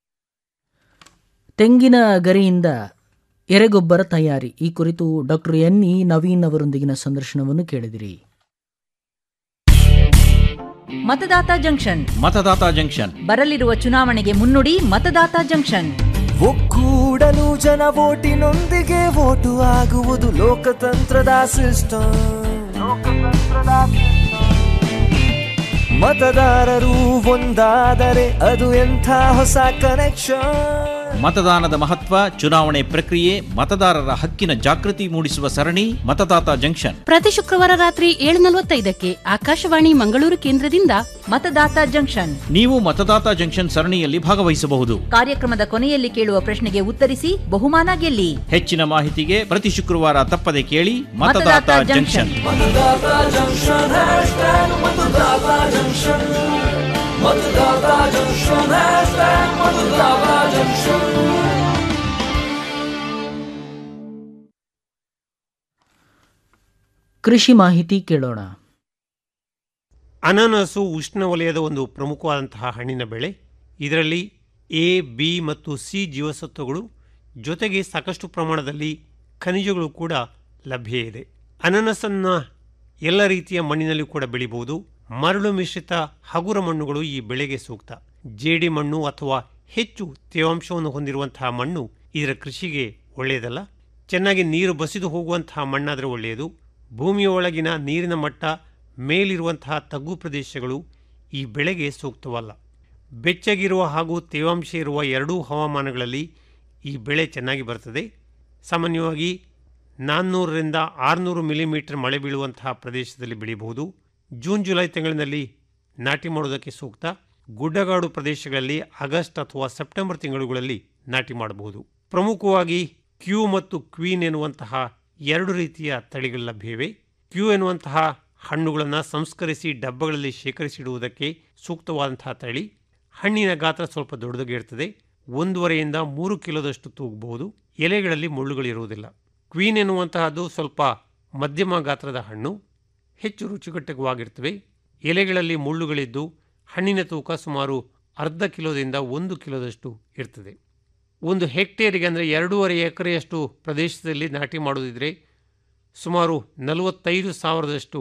ತೆಂಗಿನ ಗರಿಯಿಂದ ಎರೆಗೊಬ್ಬರ ತಯಾರಿ ಈ ಕುರಿತು ಡಾಕ್ಟರ್ ಎನ್ ಇ ನವೀನ್ ಅವರೊಂದಿಗಿನ ಸಂದರ್ಶನವನ್ನು ಕೇಳಿದಿರಿ ಮತದಾತ ಜಂಕ್ಷನ್ ಮತದಾತ ಜಂಕ್ಷನ್ ಬರಲಿರುವ ಚುನಾವಣೆಗೆ ಮುನ್ನುಡಿ ಮತದಾತ ಜಂಕ್ಷನ್ ಒಕ್ಕೂಡಲು ಜನ ಓಟಿನೊಂದಿಗೆ ಓಟು ಆಗುವುದು ಲೋಕತಂತ್ರದ ಸಿಸ್ಟಮ್ ಮತದಾರರು ಒಂದಾದರೆ ಅದು ಎಂಥ ಹೊಸ ಕನೆಕ್ಷನ್ ಮತದಾನದ ಮಹತ್ವ ಚುನಾವಣೆ ಪ್ರಕ್ರಿಯೆ ಮತದಾರರ ಹಕ್ಕಿನ ಜಾಗೃತಿ ಮೂಡಿಸುವ ಸರಣಿ ಮತದಾತ ಜಂಕ್ಷನ್ ಪ್ರತಿ ಶುಕ್ರವಾರ ರಾತ್ರಿ ಏಳು ನಲವತ್ತೈದಕ್ಕೆ ಆಕಾಶವಾಣಿ ಮಂಗಳೂರು ಕೇಂದ್ರದಿಂದ ಮತದಾತ ಜಂಕ್ಷನ್ ನೀವು ಮತದಾತ ಜಂಕ್ಷನ್ ಸರಣಿಯಲ್ಲಿ ಭಾಗವಹಿಸಬಹುದು ಕಾರ್ಯಕ್ರಮದ ಕೊನೆಯಲ್ಲಿ ಕೇಳುವ ಪ್ರಶ್ನೆಗೆ ಉತ್ತರಿಸಿ ಬಹುಮಾನ ಗೆಲ್ಲಿ ಹೆಚ್ಚಿನ ಮಾಹಿತಿಗೆ ಪ್ರತಿ ಶುಕ್ರವಾರ ತಪ್ಪದೆ ಕೇಳಿ Matadata Matadata junction junction. Matadata junction hashtag Matadata junction Matadata junction hashtag Matadata junction ಕೃಷಿ ಮಾಹಿತಿ ಕೇಳೋಣ ಅನಾನಸು ಉಷ್ಣವಲಯದ ಒಂದು ಪ್ರಮುಖವಾದಂತಹ ಹಣ್ಣಿನ ಬೆಳೆ ಇದರಲ್ಲಿ ಎ ಬಿ ಮತ್ತು ಸಿ ಜೀವಸತ್ವಗಳು ಜೊತೆಗೆ ಸಾಕಷ್ಟು ಪ್ರಮಾಣದಲ್ಲಿ ಖನಿಜಗಳು ಕೂಡ ಲಭ್ಯ ಇದೆ ಅನಾನಸನ್ನು ಎಲ್ಲ ರೀತಿಯ ಮಣ್ಣಿನಲ್ಲಿ ಕೂಡ ಬೆಳಿಬಹುದು ಮರಳು ಮಿಶ್ರಿತ ಹಗುರ ಮಣ್ಣುಗಳು ಈ ಬೆಳೆಗೆ ಸೂಕ್ತ ಜೇಡಿ ಮಣ್ಣು ಅಥವಾ ಹೆಚ್ಚು ತೇವಾಂಶವನ್ನು ಹೊಂದಿರುವಂತಹ ಮಣ್ಣು ಇದರ ಕೃಷಿಗೆ ಒಳ್ಳೆಯದಲ್ಲ ಚೆನ್ನಾಗಿ ನೀರು ಬಸಿದು ಹೋಗುವಂತಹ ಮಣ್ಣಾದರೆ ಒಳ್ಳೆಯದು ಭೂಮಿಯ ಒಳಗಿನ ನೀರಿನ ಮಟ್ಟ ಮೇಲಿರುವಂತಹ ತಗ್ಗು ಪ್ರದೇಶಗಳು ಈ ಬೆಳೆಗೆ ಸೂಕ್ತವಲ್ಲ ಬೆಚ್ಚಗಿರುವ ಹಾಗೂ ತೇವಾಂಶ ಇರುವ ಎರಡೂ ಹವಾಮಾನಗಳಲ್ಲಿ ಈ ಬೆಳೆ ಚೆನ್ನಾಗಿ ಬರ್ತದೆ ಸಾಮಾನ್ಯವಾಗಿ ನಾನ್ನೂರರಿಂದ ಆರುನೂರು ಮಿಲಿಮೀಟರ್ ಮಳೆ ಬೀಳುವಂತಹ ಪ್ರದೇಶದಲ್ಲಿ ಬೆಳೆಯಬಹುದು ಜೂನ್ ಜುಲೈ ತಿಂಗಳಿನಲ್ಲಿ ನಾಟಿ ಮಾಡೋದಕ್ಕೆ ಸೂಕ್ತ ಗುಡ್ಡಗಾಡು ಪ್ರದೇಶಗಳಲ್ಲಿ ಆಗಸ್ಟ್ ಅಥವಾ ಸೆಪ್ಟೆಂಬರ್ ತಿಂಗಳುಗಳಲ್ಲಿ ನಾಟಿ ಮಾಡಬಹುದು ಪ್ರಮುಖವಾಗಿ ಕ್ಯೂ ಮತ್ತು ಕ್ವೀನ್ ಎನ್ನುವಂತಹ ಎರಡು ರೀತಿಯ ತಳಿಗಳು ಲಭ್ಯವಿವೆ ಕ್ಯೂ ಎನ್ನುವಂತಹ ಹಣ್ಣುಗಳನ್ನು ಸಂಸ್ಕರಿಸಿ ಡಬ್ಬಗಳಲ್ಲಿ ಶೇಖರಿಸಿಡುವುದಕ್ಕೆ ಸೂಕ್ತವಾದಂತಹ ತಳಿ ಹಣ್ಣಿನ ಗಾತ್ರ ಸ್ವಲ್ಪ ದೊಡ್ಡದಾಗಿರ್ತದೆ ಒಂದೂವರೆಯಿಂದ ಮೂರು ಕಿಲೋದಷ್ಟು ತೂಗಬಹುದು ಎಲೆಗಳಲ್ಲಿ ಮುಳ್ಳುಗಳಿರುವುದಿಲ್ಲ ಕ್ವೀನ್ ಎನ್ನುವಂತಹದ್ದು ಸ್ವಲ್ಪ ಮಧ್ಯಮ ಗಾತ್ರದ ಹಣ್ಣು ಹೆಚ್ಚು ರುಚಿಕಟ್ಟವಾಗಿರ್ತವೆ ಎಲೆಗಳಲ್ಲಿ ಮುಳ್ಳುಗಳಿದ್ದು ಹಣ್ಣಿನ ತೂಕ ಸುಮಾರು ಅರ್ಧ ಕಿಲೋದಿಂದ ಒಂದು ಕಿಲೋದಷ್ಟು ಇರ್ತದೆ ಒಂದು ಹೆಕ್ಟೇರಿಗೆ ಅಂದರೆ ಎರಡೂವರೆ ಎಕರೆಯಷ್ಟು ಪ್ರದೇಶದಲ್ಲಿ ನಾಟಿ ಮಾಡುವುದಿದ್ರೆ ಸುಮಾರು ನಲವತ್ತೈದು ಸಾವಿರದಷ್ಟು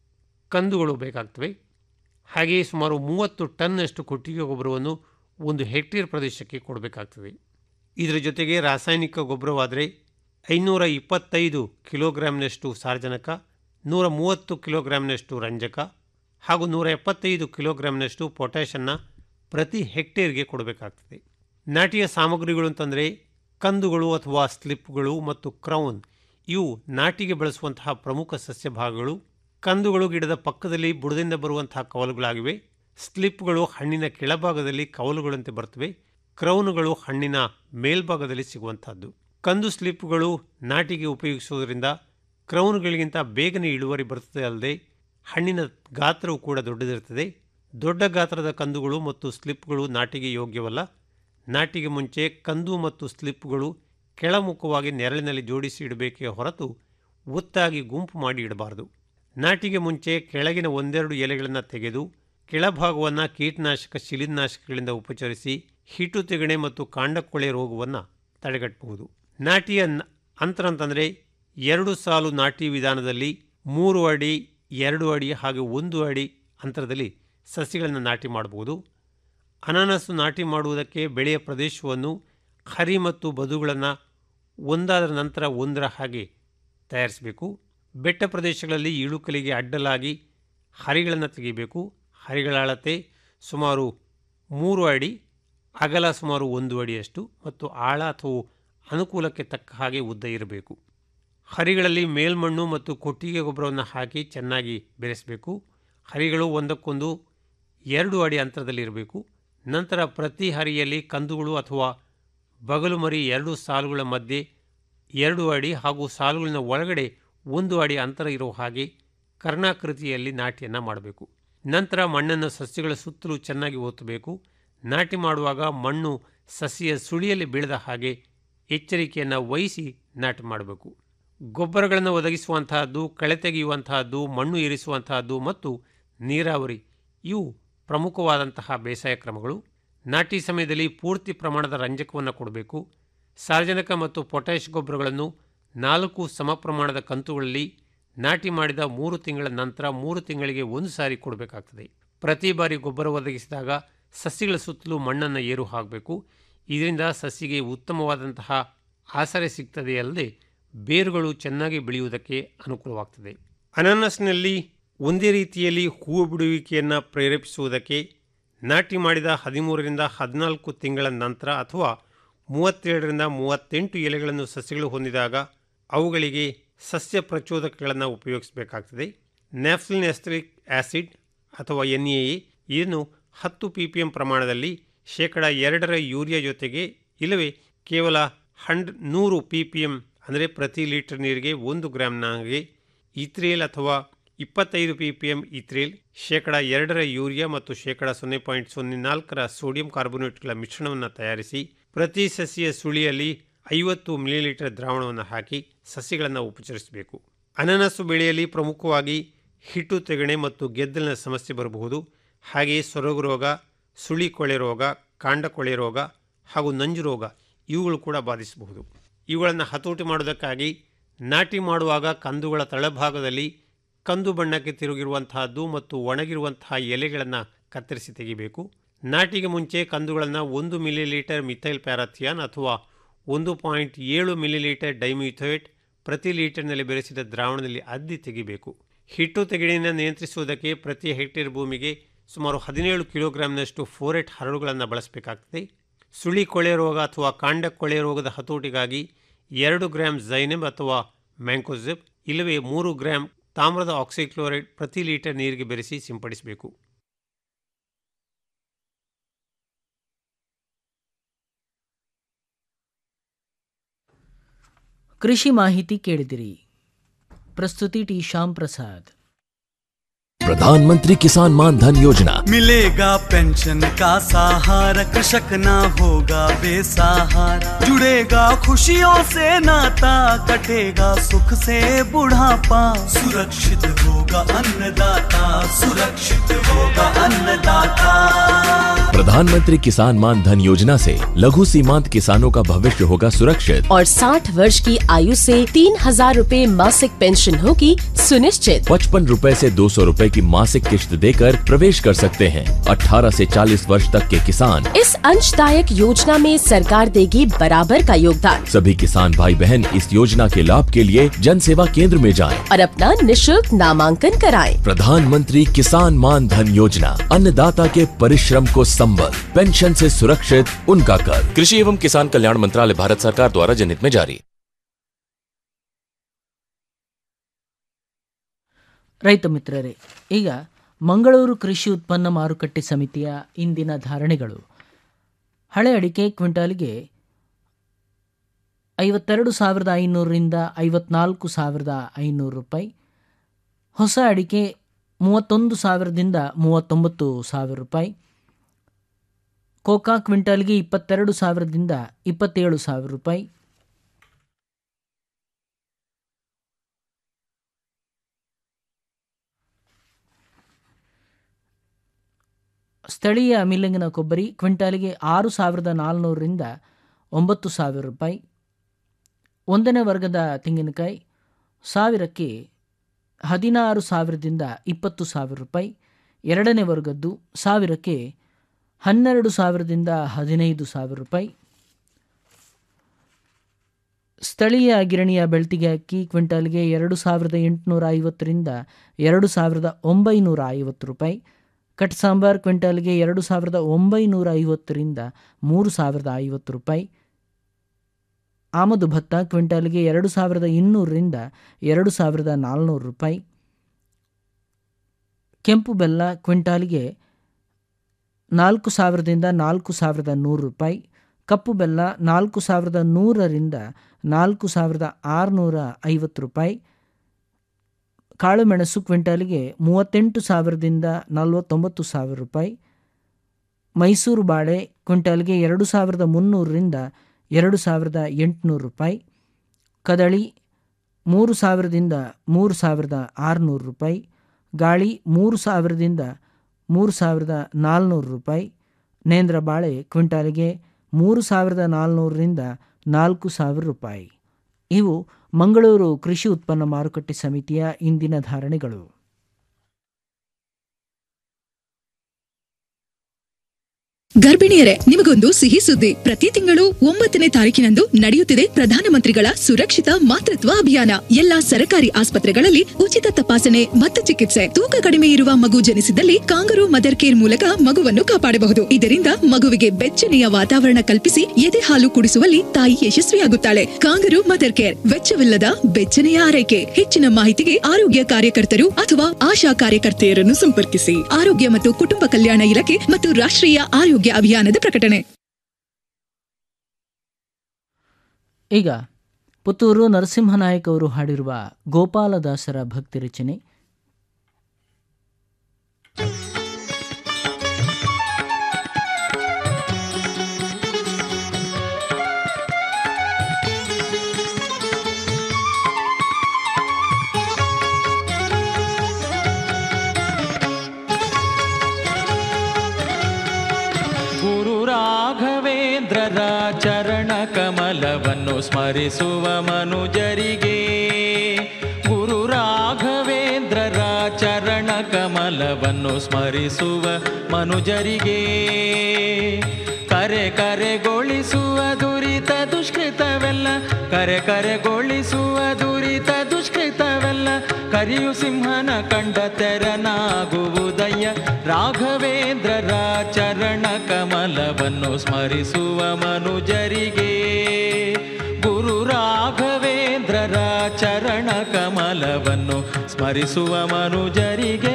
ಕಂದುಗಳು ಬೇಕಾಗ್ತವೆ ಹಾಗೆಯೇ ಸುಮಾರು ಮೂವತ್ತು ಟನ್ನಷ್ಟು ಕೊಟ್ಟಿಗೆ ಗೊಬ್ಬರವನ್ನು ಒಂದು ಹೆಕ್ಟೇರ್ ಪ್ರದೇಶಕ್ಕೆ ಕೊಡಬೇಕಾಗ್ತದೆ ಇದರ ಜೊತೆಗೆ ರಾಸಾಯನಿಕ ಗೊಬ್ಬರವಾದರೆ ಐನೂರ ಇಪ್ಪತ್ತೈದು ಕಿಲೋಗ್ರಾಮ್ನಷ್ಟು ಸಾರಜನಕ ನೂರ ಮೂವತ್ತು ಕಿಲೋಗ್ರಾಮ್ನಷ್ಟು ರಂಜಕ ಹಾಗೂ ನೂರ ಎಪ್ಪತ್ತೈದು ಕಿಲೋಗ್ರಾಮ್ನಷ್ಟು ಪೊಟ್ಯಾಷನ್ನು ಪ್ರತಿ ಹೆಕ್ಟೇರ್ಗೆ ಕೊಡಬೇಕಾಗ್ತದೆ ನಾಟಿಯ ಸಾಮಗ್ರಿಗಳು ಅಂತಂದರೆ ಕಂದುಗಳು ಅಥವಾ ಸ್ಲಿಪ್ಗಳು ಮತ್ತು ಕ್ರೌನ್ ಇವು ನಾಟಿಗೆ ಬಳಸುವಂತಹ ಪ್ರಮುಖ ಸಸ್ಯ ಭಾಗಗಳು ಕಂದುಗಳು ಗಿಡದ ಪಕ್ಕದಲ್ಲಿ ಬುಡದಿಂದ ಬರುವಂತಹ ಕವಲುಗಳಾಗಿವೆ ಸ್ಲಿಪ್ಗಳು ಹಣ್ಣಿನ ಕೆಳಭಾಗದಲ್ಲಿ ಕವಲುಗಳಂತೆ ಬರ್ತವೆ ಕ್ರೌನುಗಳು ಹಣ್ಣಿನ ಮೇಲ್ಭಾಗದಲ್ಲಿ ಸಿಗುವಂತಹದ್ದು ಕಂದು ಸ್ಲಿಪ್ಗಳು ನಾಟಿಗೆ ಉಪಯೋಗಿಸುವುದರಿಂದ ಕ್ರೌನ್ಗಳಿಗಿಂತ ಬೇಗನೆ ಇಳುವರಿ ಬರುತ್ತದೆ ಅಲ್ಲದೆ ಹಣ್ಣಿನ ಗಾತ್ರವು ಕೂಡ ದೊಡ್ಡದಿರುತ್ತದೆ ದೊಡ್ಡ ಗಾತ್ರದ ಕಂದುಗಳು ಮತ್ತು ಸ್ಲಿಪ್ಗಳು ನಾಟಿಗೆ ಯೋಗ್ಯವಲ್ಲ ನಾಟಿಗೆ ಮುಂಚೆ ಕಂದು ಮತ್ತು ಸ್ಲಿಪ್ಗಳು ಕೆಳಮುಖವಾಗಿ ನೆರಳಿನಲ್ಲಿ ಜೋಡಿಸಿ ಇಡಬೇಕೇ ಹೊರತು ಒತ್ತಾಗಿ ಗುಂಪು ಮಾಡಿ ಇಡಬಾರದು ನಾಟಿಗೆ ಮುಂಚೆ ಕೆಳಗಿನ ಒಂದೆರಡು ಎಲೆಗಳನ್ನು ತೆಗೆದು ಕೆಳಭಾಗವನ್ನು ಕೀಟನಾಶಕ ಶಿಲೀನಾಶಕಗಳಿಂದ ಉಪಚರಿಸಿ ಹಿಟ್ಟು ತೆಗಣೆ ಮತ್ತು ಕಾಂಡಕೊಳೆ ರೋಗವನ್ನು ತಡೆಗಟ್ಟಬಹುದು ನಾಟಿಯ ನ- ಅಂತರ ಅಂತಂದರೆ ಎರಡು ಸಾಲು ನಾಟಿ ವಿಧಾನದಲ್ಲಿ ಮೂರು ಅಡಿ ಎರಡು ಅಡಿ ಹಾಗೂ ಒಂದು ಅಡಿ ಅಂತರದಲ್ಲಿ ಸಸಿಗಳನ್ನು ನಾಟಿ ಮಾಡಬಹುದು ಅನಾನಸು ನಾಟಿ ಮಾಡುವುದಕ್ಕೆ ಬೆಳೆಯ ಪ್ರದೇಶವನ್ನು ಹರಿ ಮತ್ತು ಬದುಗಳನ್ನು ಒಂದಾದ ನಂತರ ಒಂದರ ಹಾಗೆ ತಯಾರಿಸಬೇಕು ಬೆಟ್ಟ ಪ್ರದೇಶಗಳಲ್ಲಿ ಇಳುಕಲಿಗೆ ಅಡ್ಡಲಾಗಿ ಹರಿಗಳನ್ನು ತೆಗಿಬೇಕು ಹರಿಗಳ ಅಳತೆ ಸುಮಾರು ಮೂರು ಅಡಿ ಅಗಲ ಸುಮಾರು ಒಂದು ಅಡಿಯಷ್ಟು ಮತ್ತು ಆಳ ಅಥವಾ ಅನುಕೂಲಕ್ಕೆ ತಕ್ಕ ಹಾಗೆ ಉದ್ದ ಇರಬೇಕು ಹರಿಗಳಲ್ಲಿ ಮೇಲ್ಮಣ್ಣು ಮತ್ತು ಕೊಟ್ಟಿಗೆ ಗೊಬ್ಬರವನ್ನು ಹಾಕಿ ಚೆನ್ನಾಗಿ ಬೆರೆಸಬೇಕು ಹರಿಗಳು ಒಂದಕ್ಕೊಂದು ಎರಡು ಅಡಿ ಅಂತರದಲ್ಲಿರಬೇಕು ನಂತರ ಪ್ರತಿ ಹರಿಯಲ್ಲಿ ಕಂದುಗಳು ಅಥವಾ ಬಗಲು ಮರಿ ಎರಡು ಸಾಲುಗಳ ಮಧ್ಯೆ ಎರಡು ಅಡಿ ಹಾಗೂ ಸಾಲುಗಳಿನ ಒಳಗಡೆ ಒಂದು ಅಡಿ ಅಂತರ ಇರುವ ಹಾಗೆ ಕರ್ಣಾಕೃತಿಯಲ್ಲಿ ನಾಟಿಯನ್ನು ಮಾಡಬೇಕು ನಂತರ ಮಣ್ಣನ್ನು ಸಸ್ಯಗಳ ಸುತ್ತಲೂ ಚೆನ್ನಾಗಿ ಒತ್ತಬೇಕು ನಾಟಿ ಮಾಡುವಾಗ ಮಣ್ಣು ಸಸ್ಯ ಸುಳಿಯಲ್ಲಿ ಬೀಳದ ಹಾಗೆ ಎಚ್ಚರಿಕೆಯನ್ನು ವಹಿಸಿ ನಾಟಿ ಮಾಡಬೇಕು ಗೊಬ್ಬರಗಳನ್ನು ಒದಗಿಸುವಂತಹದ್ದು ಕಳೆ ತೆಗೆಯುವಂತಹದ್ದು ಮಣ್ಣು ಇರಿಸುವಂತಹದ್ದು ಮತ್ತು ನೀರಾವರಿ ಇವು ಪ್ರಮುಖವಾದಂತಹ ಬೇಸಾಯ ಕ್ರಮಗಳು ನಾಟಿ ಸಮಯದಲ್ಲಿ ಪೂರ್ತಿ ಪ್ರಮಾಣದ ರಂಜಕವನ್ನು ಕೊಡಬೇಕು ಸಾರ್ವಜನಿಕ ಮತ್ತು ಪೊಟ್ಯಾಷ್ ಗೊಬ್ಬರಗಳನ್ನು ನಾಲ್ಕು ಸಮ ಪ್ರಮಾಣದ ಕಂತುಗಳಲ್ಲಿ ನಾಟಿ ಮಾಡಿದ ಮೂರು ತಿಂಗಳ ನಂತರ ಮೂರು ತಿಂಗಳಿಗೆ ಒಂದು ಸಾರಿ ಕೊಡಬೇಕಾಗ್ತದೆ ಪ್ರತಿ ಬಾರಿ ಗೊಬ್ಬರ ಒದಗಿಸಿದಾಗ ಸಸ್ಯಗಳ ಸುತ್ತಲೂ ಮಣ್ಣನ್ನು ಏರು ಹಾಕಬೇಕು ಇದರಿಂದ ಸಸಿಗೆ ಉತ್ತಮವಾದಂತಹ ಆಸರೆ ಸಿಗ್ತದೆ ಅಲ್ಲದೆ ಬೇರುಗಳು ಚೆನ್ನಾಗಿ ಬೆಳೆಯುವುದಕ್ಕೆ ಅನುಕೂಲವಾಗ್ತದೆ ಅನಾನಸ್ನಲ್ಲಿ ಒಂದೇ ರೀತಿಯಲ್ಲಿ ಹೂವು ಬಿಡುವಿಕೆಯನ್ನು ಪ್ರೇರೇಪಿಸುವುದಕ್ಕೆ ನಾಟಿ ಮಾಡಿದ ಹದಿಮೂರರಿಂದ ಹದಿನಾಲ್ಕು ತಿಂಗಳ ನಂತರ ಅಥವಾ ಮೂವತ್ತೇಳರಿಂದ ಮೂವತ್ತೆಂಟು ಎಲೆಗಳನ್ನು ಸಸ್ಯಗಳು ಹೊಂದಿದಾಗ ಅವುಗಳಿಗೆ ಸಸ್ಯ ಪ್ರಚೋದಕಗಳನ್ನು ಉಪಯೋಗಿಸಬೇಕಾಗ್ತದೆ ನ್ಯಾಫ್ಲಿನ್ ಎಸ್ಟ್ರಿಕ್ ಆ್ಯಸಿಡ್ ಅಥವಾ ಎನ್ ಎ ಇದನ್ನು ಹತ್ತು ಪಿ ಪಿ ಎಂ ಪ್ರಮಾಣದಲ್ಲಿ ಶೇಕಡ ಎರಡರ ಯೂರಿಯಾ ಜೊತೆಗೆ ಇಲ್ಲವೇ ಕೇವಲ ಹಂಡ್ ನೂರು ಪಿ ಪಿ ಎಂ ಅಂದರೆ ಪ್ರತಿ ಲೀಟರ್ ನೀರಿಗೆ ಒಂದು ಗ್ರಾಮ್ನಾಗೆ ಇತ್ರೇಲ್ ಅಥವಾ ಇಪ್ಪತ್ತೈದು ಪಿ ಪಿ ಎಂ ಇತ್ರೇಲ್ ಶೇಕಡ ಎರಡರ ಯೂರಿಯಾ ಮತ್ತು ಶೇಕಡ ಸೊನ್ನೆ ಪಾಯಿಂಟ್ ಸೊನ್ನೆ ನಾಲ್ಕರ ಸೋಡಿಯಂ ಕಾರ್ಬೋನೇಟ್ಗಳ ಮಿಶ್ರಣವನ್ನು ತಯಾರಿಸಿ ಪ್ರತಿ ಸಸಿಯ ಸುಳಿಯಲ್ಲಿ ಐವತ್ತು ಮಿಲಿಲೀಟರ್ ದ್ರಾವಣವನ್ನು ಹಾಕಿ ಸಸಿಗಳನ್ನು ಉಪಚರಿಸಬೇಕು ಅನಾನಸು ಬೆಳೆಯಲ್ಲಿ ಪ್ರಮುಖವಾಗಿ ಹಿಟ್ಟು ತೆಗಣೆ ಮತ್ತು ಗೆದ್ದಲಿನ ಸಮಸ್ಯೆ ಬರಬಹುದು ಹಾಗೆಯೇ ಸೊರಗು ರೋಗ ಸುಳಿ ಕೊಳೆ ರೋಗ ಕಾಂಡ ಕೊಳೆ ರೋಗ ಹಾಗೂ ನಂಜು ರೋಗ ಇವುಗಳು ಕೂಡ ಬಾಧಿಸಬಹುದು ಇವುಗಳನ್ನು ಹತೋಟಿ ಮಾಡುವುದಕ್ಕಾಗಿ ನಾಟಿ ಮಾಡುವಾಗ ಕಂದುಗಳ ತಳಭಾಗದಲ್ಲಿ ಕಂದು ಬಣ್ಣಕ್ಕೆ ತಿರುಗಿರುವಂತಹದ್ದು ಮತ್ತು ಒಣಗಿರುವಂತಹ ಎಲೆಗಳನ್ನು ಕತ್ತರಿಸಿ ತೆಗಿಬೇಕು ನಾಟಿಗೆ ಮುಂಚೆ ಕಂದುಗಳನ್ನು ಒಂದು ಮಿಲಿಲೀಟರ್ ಮಿಥೈಲ್ ಪ್ಯಾರಾಥಿಯಾನ್ ಅಥವಾ ಒಂದು ಪಾಯಿಂಟ್ ಏಳು ಮಿಲಿಲೀಟರ್ ಡೈಮ್ಯೂಥೇಟ್ ಪ್ರತಿ ಲೀಟರ್ನಲ್ಲಿ ಬೆರೆಸಿದ ದ್ರಾವಣದಲ್ಲಿ ಅದ್ದಿ ತೆಗಿಬೇಕು ಹಿಟ್ಟು ತೆಗೆಡಿನ ನಿಯಂತ್ರಿಸುವುದಕ್ಕೆ ಪ್ರತಿ ಹೆಕ್ಟೇರ್ ಭೂಮಿಗೆ ಸುಮಾರು ಹದಿನೇಳು ಕಿಲೋಗ್ರಾಂನಷ್ಟು ಫೋರೆಟ್ ಹರಳುಗಳನ್ನು ಬಳಸಬೇಕಾಗ್ತದೆ ಸುಳಿ ಕೊಳೆ ರೋಗ ಅಥವಾ ಕಾಂಡ ಕೊಳೆ ರೋಗದ ಹತೋಟಿಗಾಗಿ ಎರಡು ಗ್ರಾಂ ಝೈನೆಮ್ ಅಥವಾ ಮ್ಯಾಂಕೋಸೆಪ್ ಇಲ್ಲವೇ ಮೂರು ಗ್ರಾಂ ತಾಮ್ರದ ಆಕ್ಸಿಕ್ಲೋರೈಡ್ ಪ್ರತಿ ಲೀಟರ್ ನೀರಿಗೆ ಬೆರೆಸಿ ಸಿಂಪಡಿಸಬೇಕು ಕೃಷಿ ಮಾಹಿತಿ ಕೇಳಿದಿರಿ ಪ್ರಸ್ತುತಿ ಟಿ ಶ್ಯಾಮ್ ಪ್ರಸಾದ್ प्रधानमंत्री किसान मान धन योजना मिलेगा पेंशन का सहारा कृषक ना होगा बेसहारा जुड़ेगा खुशियों से नाता कटेगा सुख से बुढ़ापा सुरक्षित होगा अन्नदाता सुरक्षित होगा अन्नदाता प्रधानमंत्री किसान मान धन योजना से लघु सीमांत किसानों का भविष्य होगा सुरक्षित और 60 वर्ष की आयु से तीन हजार रूपए मासिक पेंशन होगी सुनिश्चित पचपन रूपए ऐसी दो सौ रूपए की मासिक किश्त देकर प्रवेश कर सकते हैं 18 से 40 वर्ष तक के किसान इस अंशदायक योजना में सरकार देगी बराबर का योगदान सभी किसान भाई बहन इस योजना के लाभ के लिए जन सेवा केंद्र में जाएं। और अपना निशुल्क नामांकन कराएं। प्रधानमंत्री किसान मान धन योजना अन्नदाता के परिश्रम को संबल पेंशन से सुरक्षित उनका कर कृषि एवं किसान कल्याण मंत्रालय भारत सरकार द्वारा जनहित में जारी ರೈತ ಮಿತ್ರರೇ ಈಗ ಮಂಗಳೂರು ಕೃಷಿ ಉತ್ಪನ್ನ ಮಾರುಕಟ್ಟೆ ಸಮಿತಿಯ ಇಂದಿನ ಧಾರಣೆಗಳು ಹಳೆ ಅಡಿಕೆ ಕ್ವಿಂಟಾಲಿಗೆ ಐವತ್ತೆರಡು ಸಾವಿರದ ಐನೂರರಿಂದ ಐವತ್ನಾಲ್ಕು ಸಾವಿರದ ಐನೂರು ರೂಪಾಯಿ ಹೊಸ ಅಡಿಕೆ ಮೂವತ್ತೊಂದು ಸಾವಿರದಿಂದ ಮೂವತ್ತೊಂಬತ್ತು ಸಾವಿರ ರೂಪಾಯಿ ಕೋಕಾ ಕ್ವಿಂಟಾಲ್ಗೆ ಇಪ್ಪತ್ತೆರಡು ಸಾವಿರದಿಂದ ಇಪ್ಪತ್ತೇಳು ಸಾವಿರ ರೂಪಾಯಿ ಸ್ಥಳೀಯ ಮಿಲ್ಲಿಂಗಿನ ಕೊಬ್ಬರಿ ಕ್ವಿಂಟಾಲಿಗೆ ಆರು ಸಾವಿರದ ನಾಲ್ನೂರರಿಂದ ಒಂಬತ್ತು ಸಾವಿರ ರೂಪಾಯಿ ಒಂದನೇ ವರ್ಗದ ತೆಂಗಿನಕಾಯಿ ಸಾವಿರಕ್ಕೆ ಹದಿನಾರು ಸಾವಿರದಿಂದ ಇಪ್ಪತ್ತು ಸಾವಿರ ರೂಪಾಯಿ ಎರಡನೇ ವರ್ಗದ್ದು ಸಾವಿರಕ್ಕೆ ಹನ್ನೆರಡು ಸಾವಿರದಿಂದ ಹದಿನೈದು ಸಾವಿರ ರೂಪಾಯಿ ಸ್ಥಳೀಯ ಗಿರಣಿಯ ಬೆಳ್ತಿಗೆ ಅಕ್ಕಿ ಕ್ವಿಂಟಾಲ್ಗೆ ಎರಡು ಸಾವಿರದ ಎಂಟುನೂರ ಐವತ್ತರಿಂದ ಎರಡು ಸಾವಿರದ ಒಂಬೈನೂರ ಐವತ್ತು ರೂಪಾಯಿ ಕಟ್ ಸಾಂಬಾರ್ ಕ್ವಿಂಟಾಲ್ಗೆ ಎರಡು ಸಾವಿರದ ಒಂಬೈನೂರ ಐವತ್ತರಿಂದ ಮೂರು ಸಾವಿರದ ಐವತ್ತು ರೂಪಾಯಿ ಆಮದು ಭತ್ತ ಕ್ವಿಂಟಾಲ್ಗೆ ಎರಡು ಸಾವಿರದ ಇನ್ನೂರರಿಂದ ಎರಡು ಸಾವಿರದ ನಾಲ್ನೂರು ರೂಪಾಯಿ ಕೆಂಪು ಬೆಲ್ಲ ಕ್ವಿಂಟಾಲ್ಗೆ ನಾಲ್ಕು ಸಾವಿರದಿಂದ ನಾಲ್ಕು ಸಾವಿರದ ನೂರು ರೂಪಾಯಿ ಕಪ್ಪು ಬೆಲ್ಲ ನಾಲ್ಕು ಸಾವಿರದ ನೂರರಿಂದ ನಾಲ್ಕು ಸಾವಿರದ ಆರುನೂರ ಐವತ್ತು ರೂಪಾಯಿ ಕಾಳುಮೆಣಸು ಕ್ವಿಂಟಾಲಿಗೆ ಮೂವತ್ತೆಂಟು ಸಾವಿರದಿಂದ ನಲವತ್ತೊಂಬತ್ತು ಸಾವಿರ ರೂಪಾಯಿ ಮೈಸೂರು ಬಾಳೆ ಕ್ವಿಂಟಾಲ್ಗೆ ಎರಡು ಸಾವಿರದ ಮುನ್ನೂರರಿಂದ ಎರಡು ಸಾವಿರದ ಎಂಟುನೂರು ರೂಪಾಯಿ ಕದಳಿ ಮೂರು ಸಾವಿರದಿಂದ ಮೂರು ಸಾವಿರದ ಆರುನೂರು ರೂಪಾಯಿ ಗಾಳಿ ಮೂರು ಸಾವಿರದಿಂದ ಮೂರು ಸಾವಿರದ ನಾಲ್ನೂರು ರೂಪಾಯಿ ನೇಂದ್ರ ಬಾಳೆ ಕ್ವಿಂಟಾಲಿಗೆ ಮೂರು ಸಾವಿರದ ನಾಲ್ನೂರರಿಂದ ನಾಲ್ಕು ಸಾವಿರ ರೂಪಾಯಿ ಇವು ಮಂಗಳೂರು ಕೃಷಿ ಉತ್ಪನ್ನ ಮಾರುಕಟ್ಟೆ ಸಮಿತಿಯ ಇಂದಿನ ಧಾರಣೆಗಳು ಗರ್ಭಿಣಿಯರೇ ನಿಮಗೊಂದು ಸಿಹಿ ಸುದ್ದಿ ಪ್ರತಿ ತಿಂಗಳು ಒಂಬತ್ತನೇ ತಾರೀಕಿನಂದು ನಡೆಯುತ್ತಿದೆ ಪ್ರಧಾನಮಂತ್ರಿಗಳ ಸುರಕ್ಷಿತ ಮಾತೃತ್ವ ಅಭಿಯಾನ ಎಲ್ಲಾ ಸರ್ಕಾರಿ ಆಸ್ಪತ್ರೆಗಳಲ್ಲಿ ಉಚಿತ ತಪಾಸಣೆ ಮತ್ತು ಚಿಕಿತ್ಸೆ ತೂಕ ಕಡಿಮೆ ಇರುವ ಮಗು ಜನಿಸಿದಲ್ಲಿ ಕಾಂಗರು ಮದರ್ ಕೇರ್ ಮೂಲಕ ಮಗುವನ್ನು ಕಾಪಾಡಬಹುದು ಇದರಿಂದ ಮಗುವಿಗೆ ಬೆಚ್ಚನೆಯ ವಾತಾವರಣ ಕಲ್ಪಿಸಿ ಎದೆ ಹಾಲು ಕುಡಿಸುವಲ್ಲಿ ತಾಯಿ ಯಶಸ್ವಿಯಾಗುತ್ತಾಳೆ ಕಾಂಗರು ಮದರ್ ಕೇರ್ ವೆಚ್ಚವಿಲ್ಲದ ಬೆಚ್ಚನೆಯ ಆರೈಕೆ ಹೆಚ್ಚಿನ ಮಾಹಿತಿಗೆ ಆರೋಗ್ಯ ಕಾರ್ಯಕರ್ತರು ಅಥವಾ ಆಶಾ ಕಾರ್ಯಕರ್ತೆಯರನ್ನು ಸಂಪರ್ಕಿಸಿ ಆರೋಗ್ಯ ಮತ್ತು ಕುಟುಂಬ ಕಲ್ಯಾಣ ಇಲಾಖೆ ಮತ್ತು ರಾಷ್ಟ್ರೀಯ ಆರೋಗ್ಯ ಅಭಿಯಾನದ ಪ್ರಕಟಣೆ ಈಗ ಪುತ್ತೂರು ನರಸಿಂಹನಾಯಕ್ ಅವರು ಹಾಡಿರುವ ಗೋಪಾಲದಾಸರ ಭಕ್ತಿ ರಚನೆ ಗುರು ರಾಘವೇಂದ್ರರ ಚರಣ ಕಮಲವನ್ನು ಸ್ಮರಿಸುವ ಮನುಜರಿಗೆ ಗುರು ರಾಘವೇಂದ್ರರ ಚರಣ ಕಮಲವನ್ನು ಸ್ಮರಿಸುವ ಮನುಜರಿಗೆ ಕರೆ ಕರೆಗೊಳಿಸುವ ದುರಿತ ದುಷ್ಕೃತವೆಲ್ಲ ಕರೆ ಕರೆಗೊಳಿಸುವ ದುರಿತ ದುಷ್ಕೃತವೆಲ್ಲ ಕರಿಯು ಸಿಂಹನ ಕಂಡ ತೆರನಾಗುವುದಯ್ಯ ರಾಘವೇಂದ್ರರ ಚರಣ ಕಮಲವನ್ನು ಸ್ಮರಿಸುವ ಮನುಜರಿಗೆ ಗುರು ರಾಘವೇಂದ್ರರ ಚರಣ ಕಮಲವನ್ನು ಸ್ಮರಿಸುವ ಮನುಜರಿಗೆ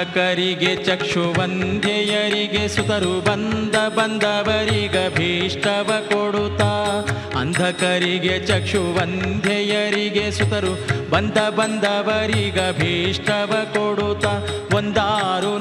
ಮೂಕಕರಿಗೆ ಚಕ್ಷುವಂಧ್ಯೆಯರಿಗೆ ಸುತರು ಬಂದ ಬಂದವರಿಗ ಭೀಷ್ಟವ ಕೊಡುತ್ತಾ ಅಂಧಕರಿಗೆ ಚಕ್ಷುವಂಧ್ಯೆಯರಿಗೆ ಸುತರು ಬಂದ ಬಂದವರಿಗ ಭೀಷ್ಟವ ಕೊಡುತ್ತಾ ಒಂದಾರು